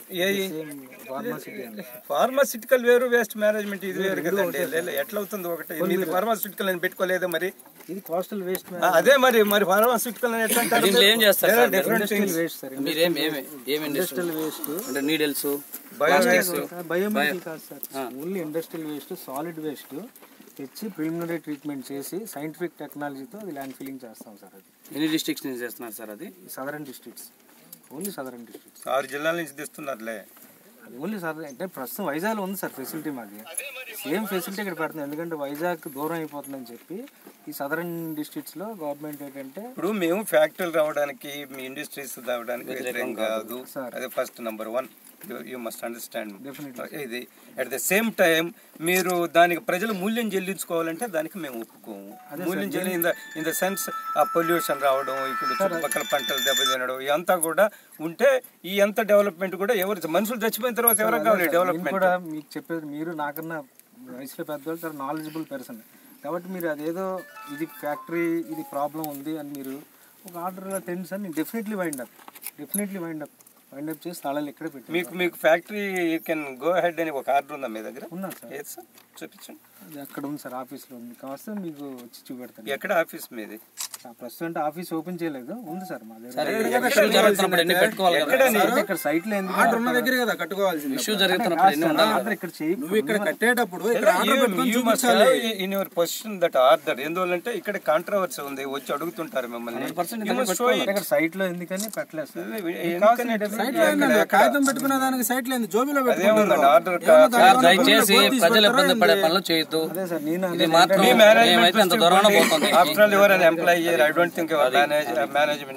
ఫార్మాసిటీ ఫార్మాసిటికల్ వేరు వేస్ట్ మేనేజ్మెంట్ ఇది వేరు కదండి లే- ఎట్లా అవుతుంది ఒకటి మీది ఫార్మాసిటికల్ అని పెట్టుకోలేదా మరి ఇది కోస్టల్ వేస్ట్ ఆ, అదే మరి మరి ఫార్మాసిటికల్ అని ఎట్లా అంటారు? దీంట్లో ఏం చేస్తారు There are sir different industrial things. Waste sir మీరేం ఏమి ఏమి ఇండస్ట్రియల్ వేస్ట్ అంటే నీడిల్స్ Biowaste. బయోమెడికల్ కాదు sir only industrial waste solid waste తెచ్చి ప్రిలిమినరీ ట్రీట్మెంట్ చేసి సైంటిఫిక్ టెక్నాలజీతో అది ల్యాండ్ ఫిల్లింగ్ చేస్తాం సార్ అది ఎన్ని డిస్ట్రిక్ట్స్ నుంచి చేస్తున్నారు సార్ అది southern districts only southern districts ఆరు జిల్లాల నుంచి తెస్తున్నారులే అది ఓన్లీ సార్ అంటే ప్రస్తుతం వైజాగ్లో ఉంది సార్ ఫెసిలిటీ మాది సేమ్ ఫెసిలిటీ ఇక్కడ పెడుతుంది ఎందుకంటే వైజాగ్ దూరం అయిపోతుందని చెప్పి ఈ సదరన్ డిస్ట్రిక్ట్స్లో గవర్నమెంట్ ఏంటంటే ఇప్పుడు మేము ఫ్యాక్టరీలు రావడానికి మీ ఇండస్ట్రీస్ రావడానికి వ్యతిరేకం కాదు అదే first number one you must understand ఇది అట్ ద సేమ్ టైం మీరు దానికి ప్రజలు మూల్యం చెల్లించుకోవాలంటే దానికి మేము ఒప్పుకోము మూల్యం చెల్లి in the in the sense ఆ పొల్యూషన్ రావడం ఇక్కడ చుట్టుపక్కల పంటలు దెబ్బతినడం ఇదంతా కూడా ఉంటే ఈ ఎంత డెవలప్మెంట్ కూడా ఎవరు మనుషులు చచ్చిపోయిన తర్వాత ఎవరికి కావాలి నేను డెవలప్మెంట్ కూడా మీకు చెప్పేది మీరు నాకన్నా వయసులో పెద్దవాళ్ళు చాలా నాలెడ్జబుల్ పర్సన్ కాబట్టి మీరు అదేదో ఇది ఫ్యాక్టరీ ఇది ప్రాబ్లం ఉంది అని మీరు ఒక ఆర్డర్ టెన్స్ అని definitely wind up definitely wind up wind up చేసి తాళాలు ఇక్కడే పెట్టి మీకు మీకు factory you can go ahead అని ఒక ఆర్డర్ ఉందా మీ దగ్గర ఉన్నా సార్ ఏది సార్ చూపించండి అది అక్కడ ఉంది సార్ ఆఫీస్లో ఉంది కావస్తే మీకు వచ్చి చూపెడతాను ఎక్కడ ఆఫీస్ మీది ఆ, ప్రస్తుతం అంటే ఆఫీస్ ఓపెన్ చేయలేదు ఉంది సార్ మా సార్, దగ్గర ఎక్కడ ఇష్యూ జరుగుతున్నప్పుడు ఎన్ని పెట్టుకోవాలి కదా? ఎక్కడ సార్? ఇక్కడ సైట్ లో ఎందుకు ఆర్డర్ ఉన్న దగ్గరే కదా కట్టుకోవాల్సింది ఇష్యూ జరుగుతున్నప్పుడు ఎన్ని ఉండాలి ఆర్డర్ ఇక్కడ చేయి నువ్వు ఇక్కడ కట్టేటప్పుడు ఇక్కడ ఆర్డర్ పెట్టుకొని యూ మస్ట్ చూపించాలి in your position that order ఎందువల్లంటే ఇక్కడ కాంట్రవర్సీ ఉంది వచ్చి అడుగుతుంటారు మిమ్మల్ని You must show it. ఇక్కడ సైట్ లో ఎందుకని పెట్టలేదు సార్ ఎందుకని సైట్ లో ఏంటండి? కాగితం పెట్టుకునే దానికి సైట్ లేదు జోబిలో అదేముందండి ఆర్డర్ సార్, దయచేసి ప్రజలు ఇబ్బంది పడే పనులు చేయొద్దు ఇది మాత్రం మేమైతే ఎంత దూరాన పోతుంది after all you're an employee I don't think your manage management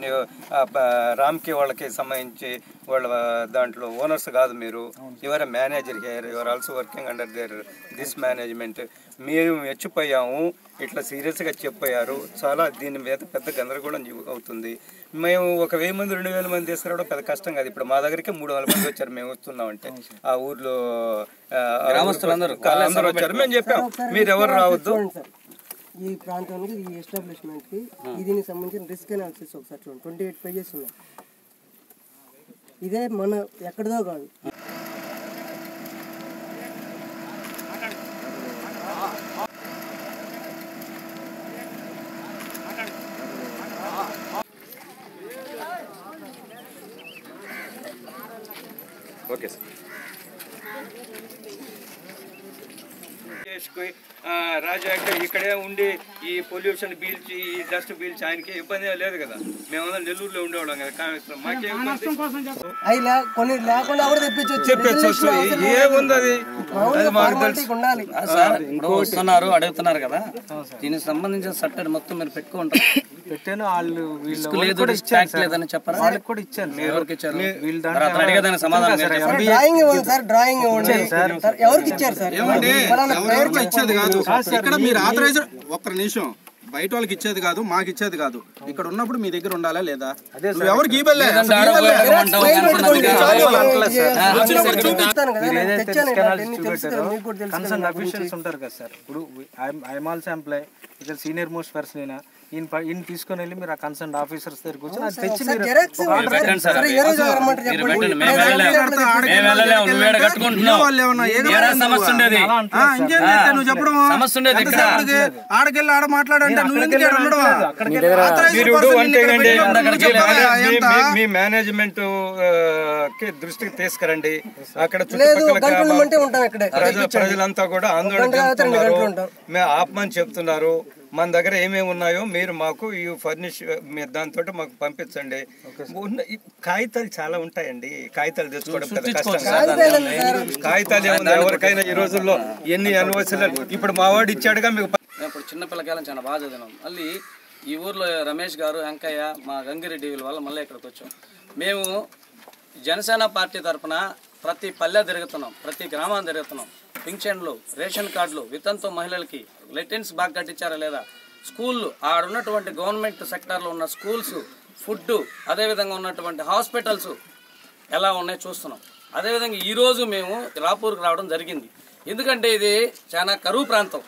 రామ్కి వాళ్ళకి సంబంధించి వాళ్ళ దాంట్లో ఓనర్స్ కాదు మీరు your manager here you're also working under their this management మేము మెచ్చిపోయాము ఇట్లా సీరియస్గా చెప్పారు చాలా దీని మీద పెద్ద గందరగోళం జీ- అవుతుంది మేము ఒక వెయ్యి మంది రెండు వేల మంది తీసుకురావడం పెద్ద కష్టం కాదు ఇప్పుడు మా దగ్గరికి మూడు వందల మంది వచ్చారు మేము వస్తున్నామంటే ఆ ఊర్లో ఆ, ఆ గ్రామస్తులందరూ ఊర్లో అందరూ వచ్చారు మేము చెప్పాం మీరు ఎవరు రావద్దు ఈ ప్రాంతానికి ఈ ఎస్టాబ్లిష్మెంట్ కి దీనికి సంబంధించిన రిస్క్ అనాలిసిస్ ఒకసారి చూడండి ట్వంటీ ఎయిట్ పేజెస్ ఉన్నాయి ఇదే మన ఎక్కడిదో కాదు ఓకే సార్ చేసుకుని ఆ, రాజా అంటే ఇక్కడే ఉండి ఈ పొల్యూషన్ పీల్చి ఈ డస్ట్ పీల్చి ఆయనకి ఇబ్బంది ఏం లేదు కదా మేమందరం నెల్లూరులో ఉండేవాళ్ళం కదా కానీ మాకేం ఇబ్బంది అవి లే కొన్ని లేకుండా కూడా తెప్పించవచ్చు తెప్పించవచ్చు. ఏముంది అది? అది మాకు తెలుసు. ఉండాలి ఆ సార్ ఇప్పుడు వస్తున్నారు అడుగుతున్నారు కదా దీనికి సంబంధించిన సట్టడి మొత్తం మీరు పెట్టుకుంటారు పెట్టాను వాళ్ళు వీళ్ళు ఇసుక వాళ్ళకి లేదు, కూడా డిస్క్ ఇచ్చాను ట్యాక్స్ సార్. లేదని చెప్పరా? వాళ్ళకి కూడా ఇచ్చాను మీరు ఎవరికి ఇచ్చారు? వీళ్ళు మరి అతను అడిగేదానికి సమాధానం సార్, ఏంటి? MBA డ్రాయింగ్ ఇవ్వండి సార్ డ్రాయింగ్ ఇవ్వండి ఇచ్చాను సార్. సార్, ఎవరికి ఇచ్చారు సార్ ఏమండి ఫలానా పేరు ఎవరికి ఇచ్చేది కాదు కాదు సార్, ఇక్కడ మీరు మీ- ఆథరైజ్ ఒక్క నిమిషం బయట వాళ్ళకి ఇచ్చేది కాదు మాకు ఇచ్చేది కాదు ఇక్కడ ఉన్నప్పుడు మీ దగ్గర ఉండాలా లేదా నువ్వు ఎవరికి ఇవ్వలే లేదంటే ఆడ పోయి అడగమంటావు, కనుక్కున్నది కాదు. చెప్తాను కదా మీరు నేను ఏదైతే తెచ్చాను డిస్క్ ఇలా, అనాలిసిస్ అన్ని తెలుసు కదా, చూపెట్టారో, మీకు కూడా తెలుసు కదా కన్సర్న్ నా గురించి. అఫీషియల్స్ ఉంటారు కదా సార్ ఇప్పుడు ఐఎమ్ ఆల్సో ఎంప్లాయ్ ఇక్కడ సీనియర్ మోస్ట్ పర్సన్ అయినా ఈయన ప- ఈయన తీసుకొని వెళ్ళి మీరు ఆ కన్సర్న్ ఆఫీసర్స్ దగ్గర కూర్చొని అది తెచ్చి సార్, మీరు జెరాక్స్ ఒక ఇవ్వండి ఆర్డర్ సార్. పెట్టండి సార్ సరే, ఏ రోజు రమ్మంటారు మీరు చెప్పండి. పెట్టండి, మేము ఏ రోజు వెళ్ళలేము. రమ్మంటారు మేము వెళ్ళలేము, నువ్వు ఈడ కట్టుకుంటున్నావు. వాళ్ళు ఏమన్నా ఏదో ఏడా సమస్య ఉండేది ఆ, ఇంకేం ఆ, చేస్తే నువ్వు చెప్పడం సమస్య ఉండేది ఇక్కడ ఎంతసేపటికి ఆడకెళ్ళి ఆడ మాట్లాడంటే నువ్వు ఎందుకు ఇక్కడ ఉండడమా Authorized మీరు person అంటే ఇక్కడ ఏంటి? పెట్టినప్పుడు నువ్వు మీ చెప్పాలా మేనే- మీ- ఎంత? మీ- మీ మేనేజ్మెంట్ ఆ, కి దృష్టికి తీసుకురండి అక్కడ లేదు చుట్టుపక్కల గంటలు గ్రామాలు- ఉండమంటే ఉంటాం ఇక్కడే ప్రజ- ప్రజలంతా కూడా ఆందోళన గంట కాకపోతే రెండు చెందుతున్నారు గంటలు ఉంటాం. మేము ఆపమని చెప్తున్నారు మన దగ్గర ఏమేమి ఉన్నాయో మీరు మాకు ఈ ఫర్నిష్ మీరు దాంతో మాకు పంపించండి ఉన్న ఈ కాగితాలు చాలా ఉంటాయండి కాగితాలు తెచ్చుకోవడం పెద్ద కష్టం కాదు. కాగితాలు ఏముంది ఎవరికైనా ఈ రోజుల్లో ఎన్ని అనువసరాలు ఇప్పుడు మా వాడు ఇచ్చాడుగా మీకు మేము ఇప్పుడు చిన్న పిల్లకాయలం చాలా బాగా చదివినాం మళ్ళీ ఈ ఊర్లో రమేష్ గారు వెంకయ్య మా గంగిరెడ్డి వీళ్ళ వల్ల మళ్ళీ ఇక్కడికి వచ్చాం మేము జనసేన పార్టీ తరఫున ప్రతి పల్లె తిరుగుతున్నాం ప్రతి గ్రామం తిరుగుతున్నాం పింఛన్లు రేషన్ కార్డులు వితంతు మహిళలకి లెటెన్స్ బాగా కట్టించారా లేదా స్కూళ్ళు ఆడ ఉన్నటువంటి గవర్నమెంట్ సెక్టార్లో ఉన్న స్కూల్స్ ఫుడ్ అదేవిధంగా ఉన్నటువంటి హాస్పిటల్స్ ఎలా ఉన్నాయో చూస్తున్నాం అదేవిధంగా ఈరోజు మేము రాపూర్కి రావడం జరిగింది ఎందుకంటే ఇది చాలా కరువు ప్రాంతం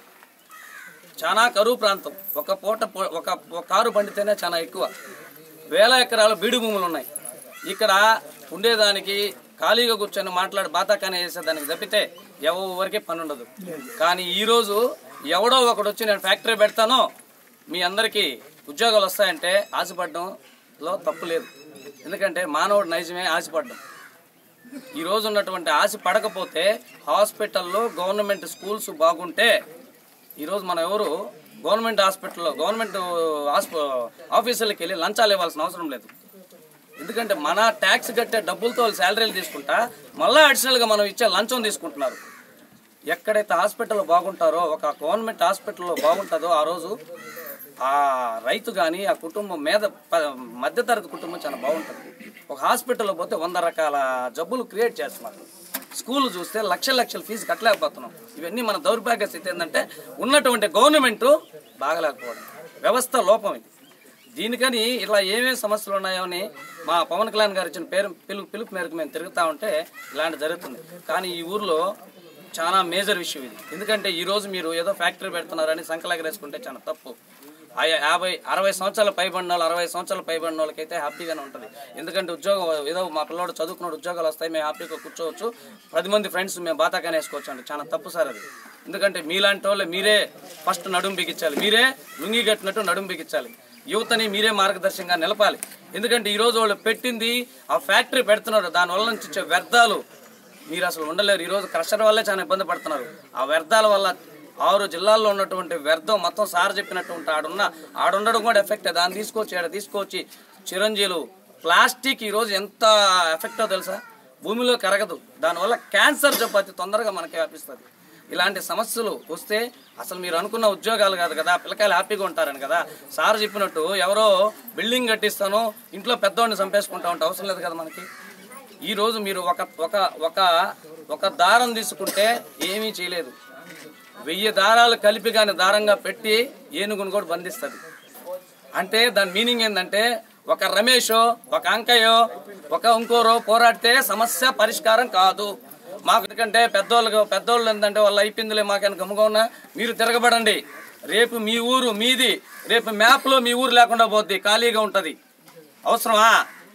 చాలా కరువు ప్రాంతం ఒక పూట పో- ఒక ఒక కారు పండితేనే చాలా ఎక్కువ వేల ఎకరాల బీడు భూములు ఉన్నాయి ఇక్కడ ఉండేదానికి ఖాళీగా కూర్చొని మాట్లాడి బాతాకానే చేసేదానికి తప్పితే ఎవరికి పని ఉండదు కానీ ఈరోజు ఎవడో ఒకడు వచ్చి నేను ఫ్యాక్టరీ పెడతానో మీ అందరికీ ఉద్యోగాలు వస్తాయంటే ఆశపడడంలో తప్పు లేదు ఎందుకంటే మానవుడు నైజమే ఆశపడడం ఈ రోజు ఉన్నటువంటి ఆశ పడకపోతే హాస్పిటల్లో గవర్నమెంట్ స్కూల్స్ బాగుంటే ఈరోజు మనం ఎవరు గవర్నమెంట్ హాస్పిటల్లో గవర్నమెంట్ హాస్ప ఆఫీసులకు వెళ్ళి లంచాలు ఇవ్వాల్సిన అవసరం లేదు ఎందుకంటే మన ట్యాక్స్ కట్టే డబ్బులతో వాళ్ళు శాలరీలు తీసుకుంటా మళ్ళీ అడిషనల్గా మనం ఇచ్చే లంచం తీసుకుంటున్నారు ఎక్కడైతే హాస్పిటల్ బాగుంటారో ఒక గవర్నమెంట్ హాస్పిటల్లో బాగుంటుందో ఆ రోజు ఆ రైతు కానీ ఆ కుటుంబం మీద ప- మధ్యతరగతి కుటుంబం చాలా బాగుంటుంది ఒక హాస్పిటల్లో పోతే వంద రకాల జబ్బులు క్రియేట్ చేస్తున్నారు స్కూల్ చూస్తే లక్షల లక్షల ఫీజు కట్టలేకపోతున్నాం ఇవన్నీ మన దౌర్భాగ్య స్థితి ఏంటంటే ఉన్నటువంటి గవర్నమెంట్ బాగలేకపోవడం వ్యవస్థ లోపం ఇది దీనికని ఇలా ఏమేమి సమస్యలు ఉన్నాయో అని మా పవన్ కళ్యాణ్ గారు ఇచ్చిన పేరు పిలుపు పిలుపు మేరకు మేము తిరుగుతూ ఉంటే ఇలాంటి జరుగుతుంది కానీ ఈ ఊర్లో చాలా మేజర్ విషయం ఇది ఎందుకంటే ఈ రోజు మీరు ఏదో ఫ్యాక్టరీ పెడుతున్నారని సంకలగరేసుకుంటే చాలా తప్పు ఆ యాభై అరవై సంవత్సరాల పైబడిన వాళ్ళు అరవై సంవత్సరాల పైబడిన వాళ్ళకైతే హ్యాపీగానే ఉంటుంది ఎందుకంటే ఉద్యోగం ఏదో మా పిల్లోడు చదువుకున్నాడు ఉద్యోగాలు వస్తాయి మేము హ్యాపీగా కూర్చోవచ్చు పది మంది ఫ్రెండ్స్ మేము బాతాకానే వేసుకోవచ్చు అండి చాలా తప్పు సార్ అది ఎందుకంటే మీలాంటి వాళ్ళు మీరే ఫస్ట్ నడుం బిగించాలి మీరే లుంగి కట్టినట్టు నడుం బిగించాలి యువతని మీరే మార్గదర్శకంగా నిలపాలి ఎందుకంటే ఈ రోజు వాళ్ళు పెట్టింది ఆ ఫ్యాక్టరీ పెడుతున్నారు దానివల్ల నుంచి వచ్చే వ్యర్థాలు మీరు అసలు ఉండలేరు ఈ రోజు క్రషర్ వల్లే చాలా ఇబ్బంది పడుతున్నారు ఆ వ్యర్థాల వల్ల ఆరు జిల్లాల్లో ఉన్నటువంటి వ్యర్థం మొత్తం సార్ చెప్పినటువంటి ఆడున్న ఆడుండడం కూడా ఎఫెక్ట్ దాన్ని తీసుకొచ్చి ఆడ తీసుకొచ్చి చిరంజీలు ప్లాస్టిక్ ఈ రోజు ఎంత ఎఫెక్టో తెలుసా భూమిలో కరగదు దానివల్ల క్యాన్సర్ జబ్బు అతి తొందరగా మనకి వ్యాపిస్తుంది ఇలాంటి సమస్యలు వస్తే అసలు మీరు అనుకున్న ఉద్యోగాలు కాదు కదా పిల్లకాయలు హ్యాపీగా ఉంటారని కదా సార్ చెప్పినట్టు ఎవరో బిల్డింగ్ కట్టిస్తాను ఇంట్లో పెద్దవాడిని చంపేసుకుంటా ఉంటే అవసరం లేదు కదా మనకి ఈ రోజు మీరు ఒక ఒక ఒక ఒక దారం తీసుకుంటే ఏమీ చేయలేదు వెయ్యి దారాలు కలిపి కానీ దారంగా పెట్టి ఏనుగును కూడా బంధిస్తుంది అంటే దాని మీనింగ్ ఏంటంటే ఒక రమేషో ఒక అంకయ్యో ఒక ఇంకోరో పోరాడితే సమస్య పరిష్కారం కాదు మాకు ఎందుకంటే పెద్దోళ్ళకు పెద్దోళ్ళు ఏంటంటే వాళ్ళు అయిపోయిందిలే మాకని గమ్ముగా ఉన్నా మీరు తిరగబడండి రేపు మీ ఊరు మీది రేపు మ్యాప్లో మీ ఊరు లేకుండా పోద్ది ఖాళీగా ఉంటది అవసరమా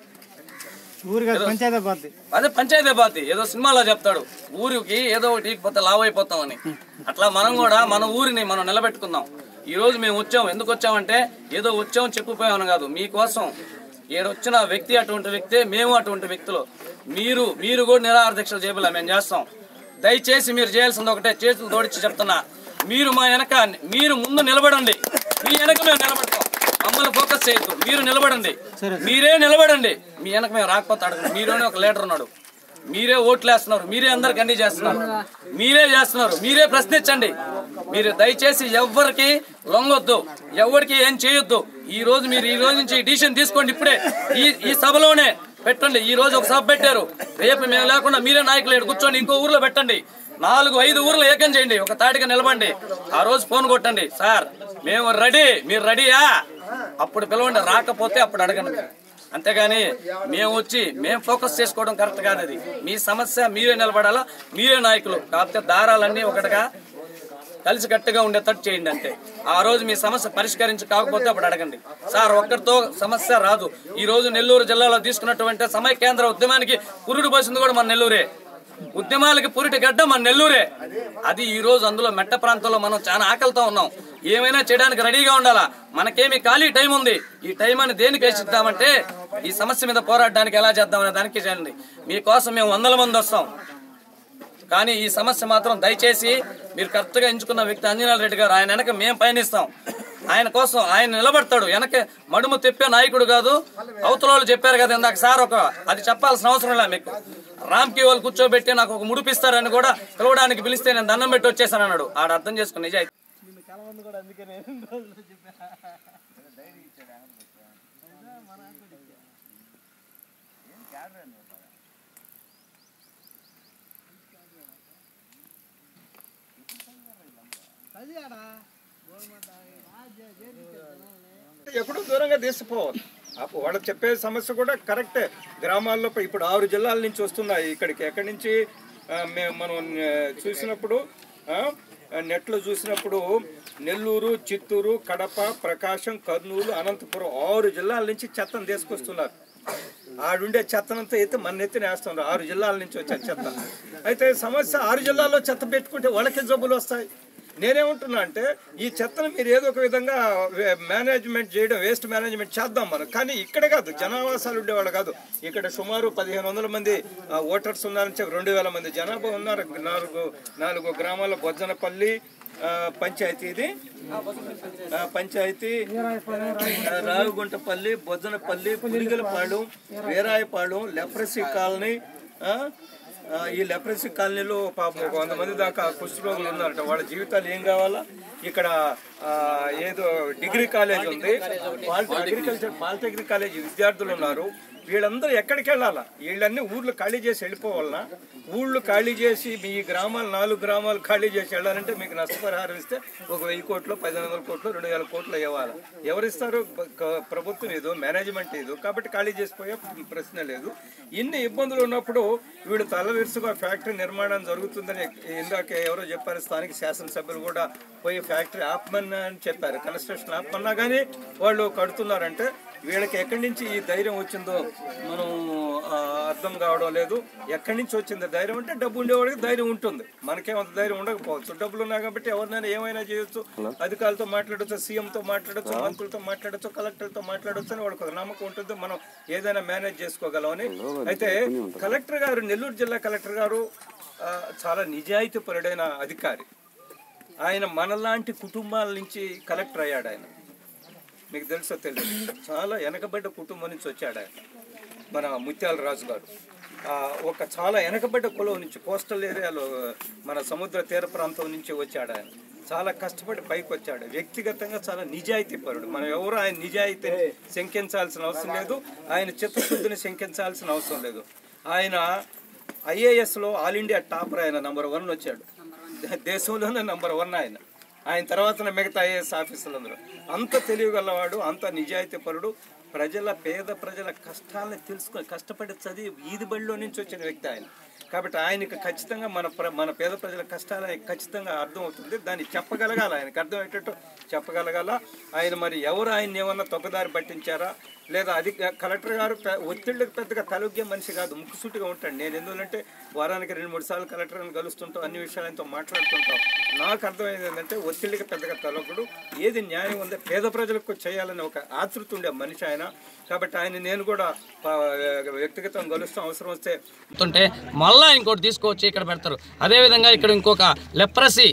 ఊరిగా పంచాయతీ పోద్ది అదే పంచాయతీ బాధ్య ఏదో సినిమాలో చెప్తాడు ఊరికి ఏదో ఒకటి ఇకపోతే లావ్ అయిపోతామని అట్లా మనం కూడా మన ఊరిని మనం నిలబెట్టుకుందాం ఈ రోజు మేము వచ్చాం ఎందుకు వచ్చామంటే ఏదో వచ్చాం చెప్పిపోయామని కాదు మీకోసం ఏడొచ్చిన వ్యక్తి అటువంటి వ్యక్తే మేము అటువంటి వ్యక్తులు మీరు మీరు కూడా నిరాహార దీక్షలు చేయబోలే మేము చేస్తాం దయచేసి మీరు చేయాల్సింది ఒకటే చేతులు తోడిచ్చి చెప్తున్నా మీరు మా వెనక మీరు ముందు నిలబడండి మీ వెనక మేము నిలబడతాం మమ్మల్ని ఫోకస్ చేయొద్దు మీరు నిలబడండి మీరే నిలబడండి మీ వెనక మేము రాకపోతే అడగండి మీలోనే ఒక లీడర్ ఉన్నాడు మీరే ఓట్లు వేస్తున్నారు మీరే అందరికి అన్ని చేస్తున్నారు మీరే చేస్తున్నారు మీరే ప్రశ్నించండి మీరు దయచేసి ఎవ్వరికి లొంగొద్దు ఎవరికి ఏం చేయొద్దు ఈ రోజు మీరు ఈ రోజు నుంచి డిసిషన్ తీసుకోండి ఇప్పుడే ఈ ఈ సభలోనే పెట్టండి ఈ రోజు ఒక సభ పెట్టారు రేపు మేము లేకుండా మీరే నాయకులు ఈడ కూర్చోండి ఇంకో ఊర్లో పెట్టండి నాలుగు ఐదు ఊర్లు ఏకం చేయండి ఒక తాటిగా నిలబండి ఆ రోజు ఫోన్ కొట్టండి సార్ మేము రెడీ మీరు రెడీయా అప్పుడు పిలవండి రాకపోతే అప్పుడు అడగండి మీరు. అంతేగాని మేము వచ్చి మేము ఫోకస్ చేసుకోవడం కరెక్ట్ కాదు అది మీ సమస్య మీరే నిలబడాలా మీరే నాయకులు కాకపోతే దారాలన్నీ ఒకటిగా కలిసి గట్టిగా ఉండేటట్టు చేయండి అంతే ఆ రోజు మీ సమస్య పరిష్కరించి కాకపోతే అప్పుడు అడగండి సార్ ఒక్కరితో సమస్య రాదు ఈ రోజు నెల్లూరు జిల్లాలో తీసుకున్నటువంటి సమయ కేంద్ర ఉద్యమానికి పురుడు పోసింది కూడా మన నెల్లూరే ఉద్యమాలకి పురిటి గడ్డ మన నెల్లూరే అది ఈ రోజు అందులో మెట్ట ప్రాంతంలో మనం చాలా ఆకలితో ఉన్నాం ఏమైనా చేయడానికి రెడీగా ఉండాలా మనకేమి ఖాళీ టైం ఉంది ఈ టైం అని దేనికి వేసిద్దామంటే ఈ సమస్య మీద పోరాడడానికి ఎలా చేద్దామనే దానికి చేయండి మీకోసం మేము వందల మంది వస్తాం కానీ ఈ సమస్య మాత్రం దయచేసి మీరు కరెక్ట్ గా ఎంచుకున్న వ్యక్తి అంజనాల రెడ్డి గారు ఆయన వెనక మేము పయనిస్తాం ఆయన కోసం ఆయన నిలబడతాడు వెనక మడుము తెప్పే నాయకుడు కాదు అవతల వాళ్ళు చెప్పారు కదా ఇందాక సార్ ఒక అది చెప్పాల్సిన అవసరం లేదు మీకు రామ్కి వాళ్ళు కూర్చోబెట్టి నాకు ఒక ముడిపిస్తారని కూడా పిలవడానికి పిలిస్తే నేను దండం పెట్టి వచ్చేసాను అన్నాడు ఆడ అర్థం చేసుకుని నిజాయితీ ఎక్కడో దూరంగా తీసుకుపోవాలి అప్పుడు వాళ్ళు చెప్పే సమస్య కూడా కరెక్టే గ్రామాల్లో ఇప్పుడు- ఇప్పుడు ఆరు జిల్లాల నుంచి వస్తున్నాయి ఇక్కడికి ఎక్కడి నుంచి ఆ, మేము మనం ఆ, చూసినప్పుడు ఆ, నెట్లో చూసినప్పుడు నెల్లూరు చిత్తూరు కడప ప్రకాశం కర్నూలు అనంతపురం ఆరు జిల్లాల నుంచి చెత్తను తీసుకొస్తున్నారు ఆడుండే చెత్తనంతా అయితే మన ఎత్తున వేస్తున్నారు ఆరు జిల్లాల నుంచి వచ్చే చెత్త అయితే సమస్య ఆరు జిల్లాల్లో చెత్త పెట్టుకుంటే వాళ్ళకి జబ్బులు వస్తాయి నేనేమంటున్నా అంటే ఈ చెత్తను మీరు ఏదో ఒక విధంగా వే- మేనేజ్మెంట్ చేయడం వేస్ట్ మేనేజ్మెంట్ చేద్దాం మనం కానీ ఇక్కడ కాదు జనావాసాలు ఉండేవాళ్ళు కాదు ఇక్కడ సుమారు పదిహేను వందల మంది ఆ, ఓటర్స్ ఉన్నారని చెప్పి రెండు వేల మంది జనాభా ఉన్నారు నాలుగు నాలుగు గ్రామాల బొజ్జనపల్లి ఆ, పంచాయతీ ఇది ఆ, పంచాయతీ ఆ, రావిగుంటపల్లి బొజ్జనపల్లి పులిగలపాడు వీరాయపాడు లెప్రసీ కాలనీ ఆ, ఆ, ఈ లెప్రసీ కాలనీలో పాపం ఒక వంద మంది దాకా కుష్ఠరోగులు ఉన్నారట వాళ్ళ జీవితాలు ఏం కావాలా ఇక్కడ ఆ, ఏదో డిగ్రీ కాలేజ్ ఉంది పాలిట అగ్రికల్చర్ పాలిటెక్నిక్ కాలేజ్ విద్యార్థులు ఉన్నారు వీళ్ళందరూ ఎక్కడికి వెళ్ళాలా వీళ్ళన్నీ ఊర్లు ఖాళీ చేసి వెళ్ళిపోవాలనా ఊళ్ళు ఖాళీ చేసి మీ గ్రామాలు నాలుగు గ్రామాలు ఖాళీ చేసి వెళ్ళాలంటే మీకు నష్టపరిహారం ఇస్తే ఒక వెయ్యి కోట్లు పదిహేను వందల కోట్లు రెండు వేల కోట్లు ఇవ్వాలి ఎవరిస్తారు ప- క- ప్రభుత్వం ఏదో మేనేజ్మెంట్ ఏదో కాబట్టి ఖాళీ చేసిపోయే ప్రశ్న లేదు ఇన్ని ఇబ్బందులు ఉన్నప్పుడు వీళ్ళు తలవిరుసుగా ఫ్యాక్టరీ నిర్మాణం జరుగుతుందని ఇందాక ఎవరో చెప్పారు స్థానిక శాసనసభ్యులు కూడా పోయి ఫ్యాక్టరీ ఆపమని అని చెప్పారు కన్స్ట్రక్షన్ ఆపమన్నా కానీ వాళ్ళు కడుతున్నారంటే వీళ్ళకి ఎక్కడి నుంచి ఈ ధైర్యం వచ్చిందో మనం ఆ, అర్థం కావడం లేదు ఎక్కడి నుంచి వచ్చింది ధైర్యం అంటే డబ్బు ఉండేవాడికి ధైర్యం ఉంటుంది మనకేమంత ధైర్యం ఉండకపోవచ్చు డబ్బులు ఉన్నాయి కాబట్టి ఎవరినైనా ఏమైనా చేయొచ్చు అధికారులతో మాట్లాడొచ్చు సీఎంతో మాట్లాడొచ్చు మంత్రులతో మాట్లాడొచ్చు కలెక్టర్లతో మాట్లాడొచ్చు అని వాళ్ళకి ఒక నమ్మకం ఉంటుంది మనం ఏదైనా మేనేజ్ చేసుకోగలమని అయితే కలెక్టర్ గారు నెల్లూరు జిల్లా కలెక్టర్ గారు ఆ, చాలా నిజాయితీ పరుడైన అధికారి ఆయన మనలాంటి కుటుంబాల నుంచి కలెక్టర్ అయ్యాడు ఆయన మీకు తెలుసో తెలియదు చాలా వెనకబడ్డ కుటుంబం నుంచి వచ్చాడు ఆయన మన ముత్యాల రాజు గారు ఆ, ఒక చాలా వెనకబడ్డ కులం నుంచి కోస్టల్ ఏరియాలో మన సముద్ర తీర ప్రాంతం నుంచి వచ్చాడు ఆయన చాలా కష్టపడి పైకి వచ్చాడు వ్యక్తిగతంగా చాలా నిజాయితీ పరుడు మనం ఎవరు ఆయన నిజాయితీని శంకించాల్సిన అవసరం లేదు ఆయన చిత్తశుద్ధిని శంకించాల్సిన అవసరం లేదు ఆయన ఐఏఎస్లో ఆల్ ఇండియా టాపర్ ఆయన నంబర్ వన్ వచ్చాడు దేశంలోనే నంబర్ వన్ ఆయన ఆయన తర్వాత మిగతా ఐఏఎస్ ఆఫీసర్లందరూ అంత తెలియగలవాడు అంత నిజాయితీ పరుడు ప్రజల పేద ప్రజల కష్టాలని తెలుసుకొని కష్టపడి చదివి వీధి బడిలో నుంచి వచ్చిన వ్యక్తి ఆయన కాబట్టి ఆయనకి ఖచ్చితంగా మన ప్ర మన పేద ప్రజల కష్టాలు ఆయనకి ఖచ్చితంగా అర్థమవుతుంది దాన్ని చెప్పగలగాల ఆయనకు అర్థమయ్యేటట్టు చెప్పగలగాల ఆయన మరి ఎవరు ఆయన ఏమన్నా తప్పుదారి పట్టించారా లేదా అది కలెక్టర్ గారు పె- ఒత్తిళ్ళకి పెద్దగా తలొగ్గే మనిషి కాదు ముక్కుసూటిగా ఉంటాడు నేను ఎందుకంటే వారానికి రెండు మూడు సార్లు కలెక్టర్ని కలుస్తుంటాం అన్ని విషయాలతో మాట్లాడుతుంటాం నాకు అర్థమైంది ఏంటంటే ఒత్తిడికి పెద్దగా తలొక్కడు ఏది న్యాయం ఉందో పేద ప్రజలకు చేయాలని ఒక ఆతృత ఉండే మనిషి ఆయన కాబట్టి ఆయన నేను కూడా ఆ, వ్యక్తిగతంగా కలుస్తాం అవసరం వస్తే ఉంటే మళ్ళా ఇంకోటి తీసుకొచ్చి ఇక్కడ పెడతారు అదేవిధంగా ఇక్కడ ఇంకొక లెప్రసీ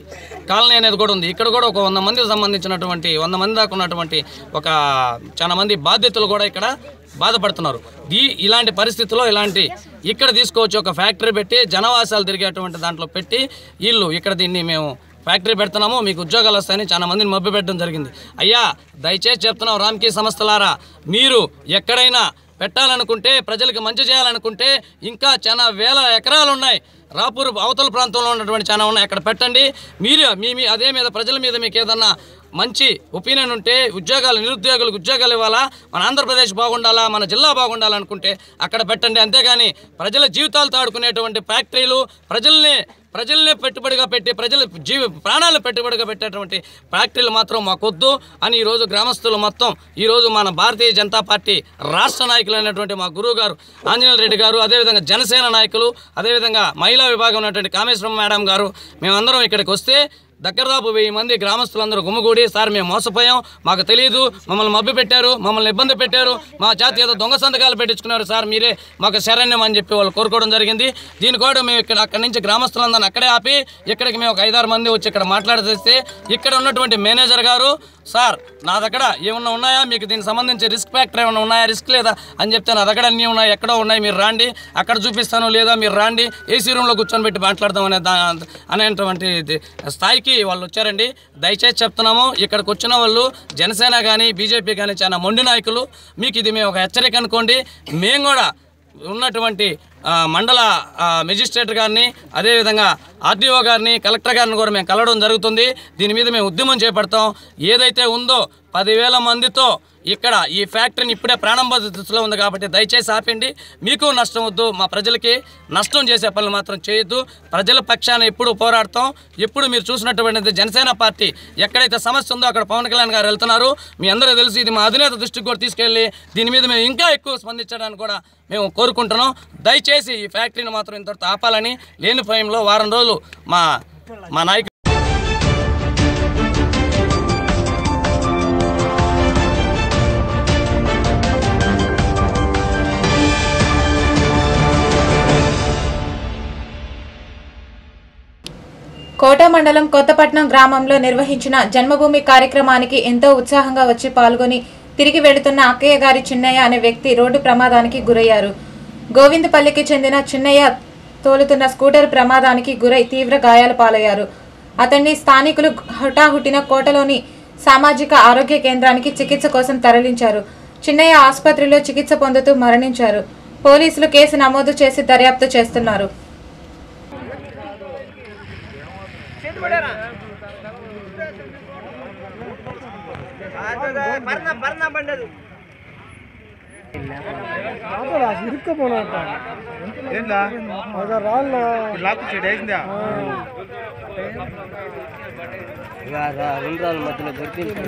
కాలనీ అనేది కూడా ఉంది ఇక్కడ కూడా ఒక వంద మందికి సంబంధించినటువంటి వంద మంది దాకా ఉన్నటువంటి ఒక చాలా మంది బాధ్యతలు కూడా ఇక్కడ బాధపడుతున్నారు ఈ ఇలాంటి పరిస్థితుల్లో ఇలాంటి ఇక్కడ తీసుకొచ్చి ఒక ఫ్యాక్టరీ పెట్టి జనవాసాలు తిరిగేటువంటి దాంట్లో పెట్టి వీళ్ళు ఇక్కడ దీన్ని మేము ఫ్యాక్టరీ పెడుతున్నాము మీకు ఉద్యోగాలు వస్తాయని చాలా మందిని మభ్య పెట్టడం జరిగింది అయ్యా దయచేసి చెప్తున్నాం రామ్కీ సంస్థలారా మీరు ఎక్కడైనా పెట్టాలనుకుంటే ప్రజలకు మంచి చేయాలనుకుంటే ఇంకా చాలా వేల ఎకరాలు ఉన్నాయి రాపూర్ అవతల ప్రాంతంలో ఉన్నటువంటి చాలా ఉన్నాయి అక్కడ పెట్టండి మీరు మీ మీ అదే మీద ప్రజల మీద మీకు ఏదన్నా మంచి ఒపీనియన్ ఉంటే ఉద్యోగాలు నిరుద్యోగులకు ఉద్యోగాలు ఇవ్వాలా మన ఆంధ్రప్రదేశ్ బాగుండాలా మన జిల్లా బాగుండాలనుకుంటే అక్కడ పెట్టండి అంతేగాని ప్రజల జీవితాలతో ఆడుకునేటువంటి ఫ్యాక్టరీలు ప్రజల్ని ప్రజల్ని పెట్టుబడిగా పెట్టి ప్రజల జీవి ప్రాణాలు పెట్టుబడిగా పెట్టేటువంటి ఫ్యాక్టరీలు మాత్రం మాకొద్దు అని ఈరోజు గ్రామస్తులు మొత్తం ఈరోజు మన భారతీయ జనతా పార్టీ రాష్ట్ర నాయకులైనటువంటి మా గురువు గారు ఆంజనేయ రెడ్డి గారు అదేవిధంగా జనసేన నాయకులు అదేవిధంగా మహిళా విభాగం ఉన్నటువంటి కామేశ్వరం మేడం గారు మేమందరం ఇక్కడికి వస్తే దగ్గరదాపు వెయ్యి మంది గ్రామస్తులందరూ గుమ్మగూడి సార్ మేము మోసపోయాం మాకు తెలియదు మమ్మల్ని మభ్య పెట్టారు మమ్మల్ని ఇబ్బంది పెట్టారు మా జాతి ఏదో దొంగ సంతకాలు పెట్టించుకున్నారు సార్ మీరే మాకు శరణ్యం అని చెప్పి వాళ్ళు కోరుకోవడం జరిగింది దీని కూడా మేము ఇక్కడ అక్కడి నుంచి గ్రామస్తులందరిని అక్కడే ఆపి ఇక్కడికి మేము ఒక ఐదారు మంది వచ్చి ఇక్కడ మాట్లాడితే ఇక్కడ ఉన్నటువంటి మేనేజర్ గారు సార్ నా దగ్గర ఏమన్నా ఉన్నాయా మీకు దీనికి సంబంధించి రిస్క్ ఫ్యాక్టర్ ఏమైనా ఉన్నాయా రిస్క్ లేదా అని చెప్తే నా దగ్గర అన్నీ ఉన్నాయి ఎక్కడో ఉన్నాయి మీరు రాండి అక్కడ చూపిస్తాను లేదా మీరు రాండి ఏసీ రూమ్లో కూర్చొని పెట్టి మాట్లాడదాం అనే దా అనేటువంటి ఇది స్థాయికి వాళ్ళు వచ్చారండి దయచేసి చెప్తున్నాము ఇక్కడికి వచ్చిన వాళ్ళు జనసేన కానీ బీజేపీ కానీ చాలా మొండి నాయకులు మీకు ఇది మేము ఒక హెచ్చరిక అనుకోండి మేము కూడా ఉన్నటువంటి ఆ, మండల ఆ, మెజిస్ట్రేట్ గారిని అదేవిధంగా ఆర్డీఓ గారిని కలెక్టర్ గారిని కూడా మేము కలవడం జరుగుతుంది దీని మీద మేము ఉద్యమం చేపడతాం ఏదైతే ఉందో పదివేల మందితో ఇక్కడ ఈ ఫ్యాక్టరీని ఇప్పుడే ప్రారంభ దశలో ఉంది కాబట్టి దయచేసి ఆపండి మీకు నష్టం వద్దు మా ప్రజలకి నష్టం చేసే పనులు మాత్రం చేయొద్దు ప్రజల పక్షాన ఎప్పుడు పోరాడతాం ఎప్పుడు మీరు చూసినటువంటి జనసేన పార్టీ ఎక్కడైతే సమస్య ఉందో అక్కడ పవన్ కళ్యాణ్ గారు వెళ్తున్నారు మీ అందరూ తెలుసు ఇది మా అధినేత దృష్టికి కూడా తీసుకెళ్ళి దీని మీద మేము ఇంకా ఎక్కువ స్పందించడానికి కూడా మేము కోరుకుంటున్నాం దయచేసి ఈ ఫ్యాక్టరీని మాత్రం ఇంతటితో ఆపాలని లేని భయంలో వారం రోజులు మా మా నాయకులు కోట మండలం కొత్తపట్నం గ్రామంలో నిర్వహించిన జన్మభూమి కార్యక్రమానికి ఎంతో ఉత్సాహంగా వచ్చి పాల్గొని తిరిగి వెళుతున్న అక్కయ్య గారి చిన్నయ్య అనే వ్యక్తి రోడ్డు ప్రమాదానికి గురయ్యారు గోవిందపల్లికి చెందిన చిన్నయ్య తోలుతున్న స్కూటర్ ప్రమాదానికి గురై తీవ్ర గాయాల పాలయ్యారు అతన్ని స్థానికులు హుటాహుటిన కోటలోని సామాజిక ఆరోగ్య కేంద్రానికి చికిత్స కోసం తరలించారు చిన్నయ్య ఆసుపత్రిలో చికిత్స పొందుతూ మరణించారు పోలీసులు కేసు నమోదు చేసి దర్యాప్తు చేస్తున్నారు ఇరుక్క పోనట రాళ్ళ రెండు రాళ్ళ మధ్యలో దొరికింది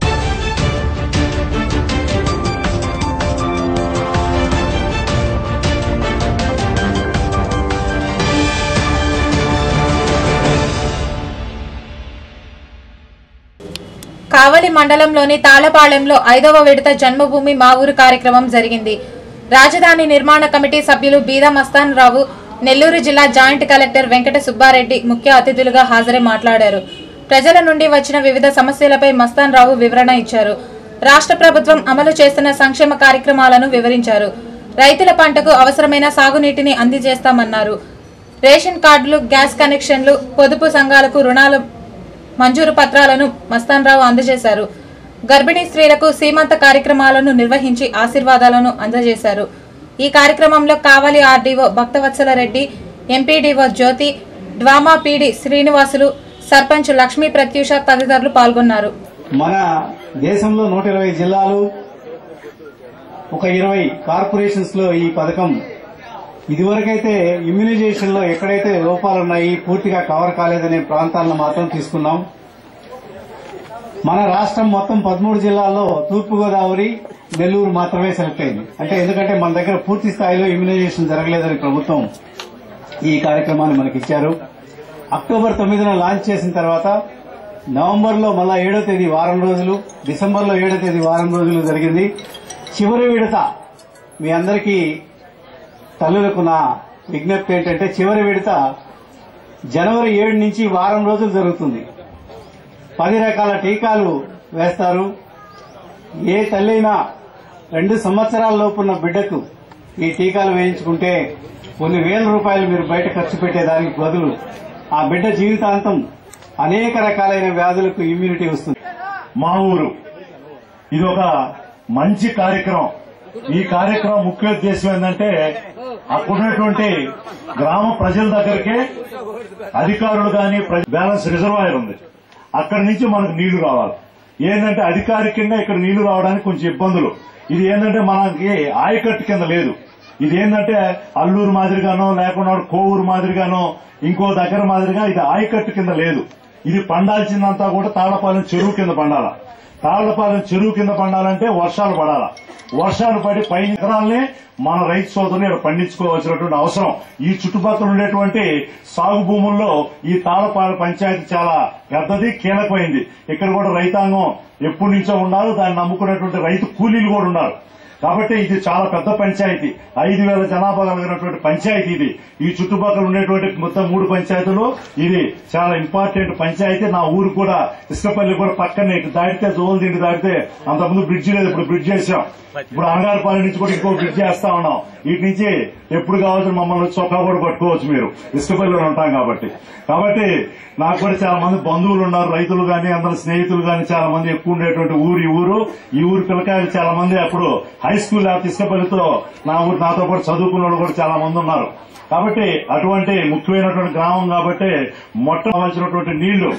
కావలి మండలంలోని తాళపాళెంలో ఐదవ విడత జన్మభూమి మా ఊరు కార్యక్రమం జరిగింది రాజధాని నిర్మాణ కమిటీ సభ్యులు బీదా మస్తాన్ రావు నెల్లూరు జిల్లా జాయింట్ కలెక్టర్ వెంకట సుబ్బారెడ్డి ముఖ్య అతిథులుగా హాజరై మాట్లాడారు ప్రజల నుండి వచ్చిన వివిధ సమస్యలపై మస్తాన్ రావు వివరణ ఇచ్చారు రాష్ట్ర ప్రభుత్వం అమలు చేస్తున్న సంక్షేమ కార్యక్రమాలను వివరించారు రైతుల పంటకు అవసరమైన సాగునీటిని అందజేస్తామన్నారు రేషన్ కార్డులు గ్యాస్ కనెక్షన్లు పొదుపు సంఘాలకు రుణాలు మంజూరు పత్రాలను మస్తాన్రావు అందజేశారు గర్భిణీ స్త్రీలకు సీమంత కార్యక్రమాలను నిర్వహించి ఆశీర్వాదాలను అందజేశారు ఈ కార్యక్రమంలో Kavali RDO Bhaktavatsala Reddy MPDO Jyothi DWAMA PD Srinivasulu sarpanch Lakshmi Prathyusha తదితరులు పాల్గొన్నారు మన దేశంలో నూట ఇరవై జిల్లాలు ఒక ఇరవై కార్పొరేషన్స్ లో ఈ పథకం ఇదివరకైతే ఇమ్యునైజేషన్ లో ఎక్కడైతే లోపాలు ఉన్నాయి పూర్తిగా కవర్ కాలేదనే ప్రాంతాలను మాత్రం తీసుకున్నాం మన రాష్ట్రం మొత్తం పదమూడు జిల్లాల్లో తూర్పుగోదావరి నెల్లూరు మాత్రమే సెలెక్ట్ అయింది అంటే ఎందుకంటే మన దగ్గర పూర్తి స్థాయిలో ఇమ్యునైజేషన్ జరగలేదని ప్రభుత్వం ఈ కార్యక్రమాన్ని మనకిచ్చారు అక్టోబర్ తొమ్మిదిన లాంచ్ చేసిన తర్వాత నవంబర్ లో మళ్ళా ఏడో తేదీ వారం రోజులు డిసెంబర్ లో ఏడో తేదీ వారం రోజులు జరిగింది చివరి విడత మీ అందరికీ తల్లులకు నా విజ్ఞప్తి ఏంటంటే చివరి విడత జనవరి ఏడు నుంచి వారం రోజులు జరుగుతుంది పది రకాల టీకాలు వేస్తారు ఏ తల్లైనా రెండు సంవత్సరాల లోపున్న బిడ్డకు ఈ టీకాలు వేయించుకుంటే కొన్ని వేల రూపాయలు మీరు బయట ఖర్చు పెట్టేదానికి బదులు ఆ బిడ్డ జీవితాంతం అనేక రకాలైన వ్యాధులకు ఇమ్యూనిటీ వస్తుంది మా ఊరు ఇది ఒక మంచి కార్యక్రమం ఈ కార్యక్రమం ముఖ్య ఉద్దేశం ఏంటంటే అక్కడున్నటువంటి గ్రామ ప్రజల దగ్గరికే అధికారులు కానీ బ్యాలెన్స్ రిజర్వాయర్ ఉంది అక్కడి నుంచి మనకు నీళ్లు రావాలి ఏంటంటే అధికారికంగా ఇక్కడ నీళ్లు రావడానికి కొంచెం ఇబ్బందులు ఇది ఏంటంటే మనకి ఆయకట్టు కింద లేదు ఇది ఏంటంటే అల్లూరు మాదిరిగానో లేకుండా కోవూరు మాదిరిగానో ఇంకో దగ్గర మాదిరిగా ఇది ఆయకట్టు కింద లేదు ఇది పండాల్సిందంతా కూడా తాళపాలెం చెరువు కింద పండాల తాళ్లపాలెం చెరువు కింద పండాలంటే వర్షాలు పడాల వర్షాలు పడి పై ఎకరాలనే మన రైతు సోదరులు ఇక్కడ పండించుకోవాల్సినటువంటి అవసరం ఈ చుట్టుపక్కల ఉండేటువంటి సాగు భూముల్లో ఈ తాళపాల పంచాయతీ చాలా పెద్దది కీలకమైంది ఇక్కడ కూడా రైతాంగం ఎప్పటి నుంచో ఉన్నారు దాన్ని నమ్ముకునేటువంటి రైతు కూలీలు కూడా ఉన్నారు కాబట్టి ఇది చాలా పెద్ద పంచాయతీ ఐదు వేల జనాభా కలిగినటువంటి పంచాయతీ ఇది ఈ చుట్టుపక్కల ఉండేటువంటి మొత్తం మూడు పంచాయతీలు ఇది చాలా ఇంపార్టెంట్ పంచాయతీ నా ఊరు కూడా ఇసుకపల్లి కూడా పక్కనే ఇటు దాటితే జోలు దాటితే అంతకుముందు బ్రిడ్జ్ లేదు ఇప్పుడు బ్రిడ్జ్ చేసాం ఇప్పుడు అనగారిపాలెం నుంచి కూడా ఇంకో బ్రిడ్జ్ చేస్తా ఉన్నాం వీటి నుంచి ఎప్పుడు కావాల్సిన మమ్మల్ని చొక్కా కూడా పట్టుకోవచ్చు మీరు ఇసుకపల్లిలో ఉంటాం కాబట్టి కాబట్టి నాకు కూడా చాలా మంది బంధువులు ఉన్నారు రైతులు గాని అందరు స్నేహితులు గాని చాలా మంది ఎక్కువ ఉండేటువంటి ఊరు ఈ ఊరు ఈ ఊరు పిల్లకాయలు చాలా మంది అప్పుడు హై స్కూల్ లేకపోతే ఇసుకపల్లితో నా ఊరు నాతో పాటు చదువుకున్న వాళ్ళు కూడా చాలా మంది ఉన్నారు కాబట్టి అటువంటి ముఖ్యమైనటువంటి గ్రామం కాబట్టి మొట్ట కావాల్సినటువంటి నీళ్లు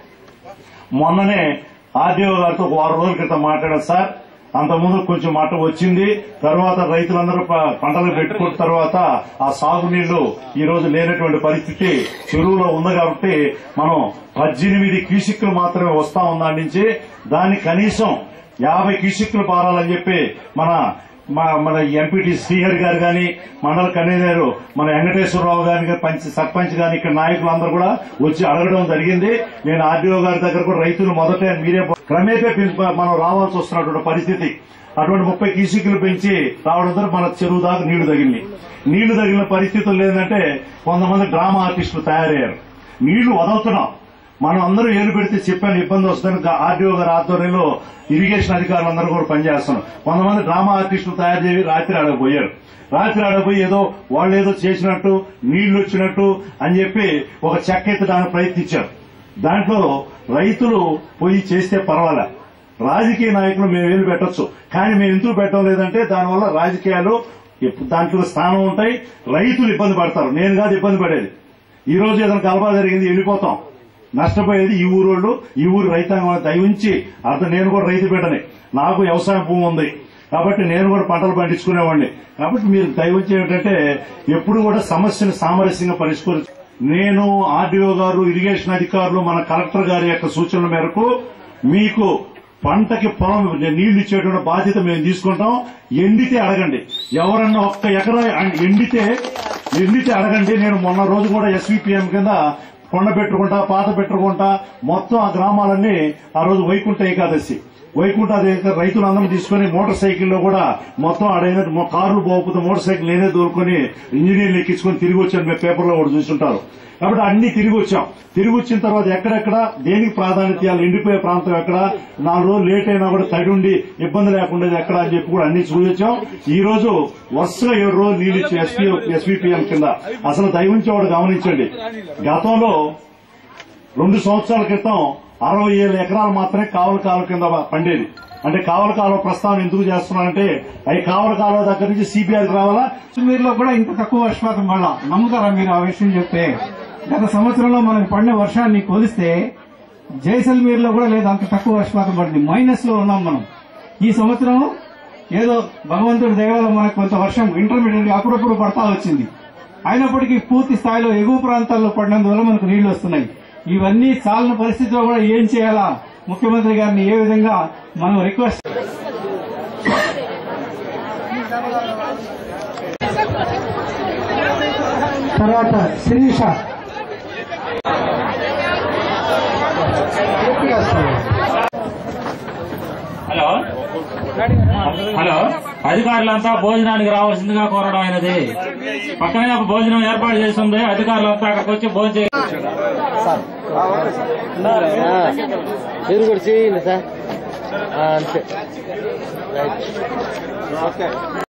మొన్ననే ఆర్డీఓ గారితో ఒక వారం రోజుల క్రితం మాట్లాడారు సార్ అంతకుముందు కొంచెం మాట వచ్చింది తర్వాత రైతులందరూ ప- పంటలు పెట్టుకున్న తర్వాత ఆ సాగునీళ్లు ఈ రోజు లేనటువంటి పరిస్థితి చెరువులో ఉంది కాబట్టి మనం పద్దెనిమిది క్యూసిక్లు మాత్రమే వస్తా ఉందాని నుంచి దాన్ని కనీసం యాభై క్యూసిక్లు పారాలని చెప్పి మన మా- మన ఎంపీటీ శ్రీహరి గారు గాని మండల కన్వీనర్ మన వెంకటేశ్వరరావు గారి పంచ సర్పంచ్ గాని ఇక్కడ నాయకులందరూ కూడా వచ్చి అడగడం జరిగింది నేను ఆర్డీఓ గారి దగ్గర కూడా రైతులు మొదట మీరే క్రమేపే పిలుపు- మనం రావాల్సి వస్తున్నటువంటి పరిస్థితి అటువంటి ముప్పై కీసికలు పెంచి రావడంతో మన చెరువు దాకా నీళ్లు తగిలినాయి నీళ్లు తగిలిన పరిస్థితులు ఏంటంటే కొంతమంది డ్రామా ఆర్టిస్టులు తయారయ్యారు నీళ్లు వదులుతున్నాం మనం అందరూ ఏలు పెడితే చెప్పాను ఇబ్బంది వస్తుందని ఆర్డీఓ గారి ఆధ్వర్యంలో ఇరిగేషన్ అధికారులందరూ కూడా పనిచేస్తున్నారు కొంతమంది డ్రామా ఆర్టిస్టులు తయారు చేసి రాత్రి ఆడపోయారు రాత్రి ఆడపోయి ఏదో వాళ్ళు ఏదో చేసినట్టు నీళ్లు వచ్చినట్టు అని చెప్పి ఒక చెక్క ఎత్తడానికి ప్రయత్నించారు దాంట్లో రైతులు పోయి చేస్తే పర్వాలే రాజకీయ నాయకులు మేము ఏలు పెట్టొచ్చు కానీ మేము ఎందుకు పెట్టడం లేదంటే దానివల్ల రాజకీయాలు ఎప్పు- దాంట్లో స్థానం ఉంటాయి రైతులు ఇబ్బంది పడతారు నేను కాదు ఇబ్బంది పడేది ఈ రోజు ఏదైనా కలపా జరిగింది వెళ్ళిపోతాం నష్టపోయేది ఈ ఊరోళ్ళు ఈ ఊరు రైతాంగం దయవుంచి అర్థం నేను కూడా రైతు బిడ్డని నాకు వ్యవసాయ భూమి ఉంది కాబట్టి నేను కూడా పంటలు పండించుకునేవాడిని కాబట్టి మీరు దయవుంచి ఏంటంటే ఎప్పుడు కూడా సమస్యను సామరస్యంగా పరిష్కరించు నేను ఆర్డీఓ గారు ఇరిగేషన్ అధికారులు మన కలెక్టర్ గారి యొక్క సూచనల మేరకు మీకు పంటకి పొలం నీళ్లు ఇచ్చేటువంటి బాధ్యత మేము తీసుకుంటాం ఎండితే అడగండి ఎవరన్నా ఒక్క ఎకరా ఎండితే ఎండితే అడగండి నేను మొన్న రోజు కూడా ఎస్వీపీఎం కింద కొండ పెట్టుకుంటా పాత పెట్టుకుంటా మొత్తం ఆ గ్రామాలన్నీ ఆ రోజు వైకుంఠ ఏకాదశి వైకుంఠ ఏకాదశి రైతులందరం తీసుకుని మోటార్ సైకిల్లో కూడా మొత్తం ఆడైన మొ- కార్లు పోకపోతే మోటార్ సైకిల్ నేనే దోలుకొని ఇంజనీర్లు ఎక్కించుకొని తిరిగి వచ్చాను మీరు పేపర్లో కూడా చూస్తుంటారు కాబట్టి అన్ని తిరిగి వచ్చాం తిరిగి వచ్చిన తర్వాత ఎక్కడెక్కడ దేనికి ప్రాధాన్యత ఇవ్వాలి ఎండిపోయే ప్రాంతం ఎక్కడ నాలుగు రోజులు లేట్ అయినా కూడా తడి ఉండి ఇబ్బంది లేకుండా ఎక్కడ అని చెప్పి కూడా అన్ని చూపించాం ఈ రోజు వరుసగా ఏడు రోజులు నీళ్ళు ఇచ్చి ఎస్పీ ఎస్పీపీఎం కింద అసలు దయవుంచి వాడు గమనించండి గతంలో రెండు సంవత్సరాల క్రితం అరవై ఏళ్ళ ఎకరాలు మాత్రమే కావల కాలువ కింద పండేది అంటే కావల కాలువ ప్రస్తావన ఎందుకు చేస్తున్నానంటే అవి కావల కాలువ దగ్గర నుంచి సిపిఆర్కి రావాలా కాశ్మీర్లో కూడా ఇంత తక్కువ వర్షపాతం మళ్ళా నమ్ముతారా మీరు ఆ విషయం చెప్తే గత సంవత్సరంలో మనకు పడిన వర్షాన్ని కొలిస్తే జైసల్మీర్ లో కూడా లేదు అంత తక్కువ వర్షపాతం పడింది మైనస్ లో ఉన్నాం మనం ఈ సంవత్సరం ఏదో భగవంతుడి దయవల్ల మనకు కొంత వర్షం ఇంటర్మీడియట్ అప్పుడప్పుడు పడతా వచ్చింది అయినప్పటికీ పూర్తి స్థాయిలో ఎగువ ప్రాంతాల్లో పడినందువల్ల మనకు నీళ్లు వస్తున్నాయి ఇవన్నీ చాలిన పరిస్థితిలో కూడా ఏం చేయాలా ముఖ్యమంత్రి గారిని ఏ విధంగా మనం రిక్వెస్ట్ తర్వాత శిరీష హలో హలో అధికారులంతా భోజనానికి రావాల్సిందిగా కోరడం అయినది పక్కనే ఒక భోజనం ఏర్పాటు చేసి ఉంది అధికారులంతా అక్కడికి వచ్చి భోజనం చేయాలి మీరు కూడా చేయండి సార్ అంతే రైట్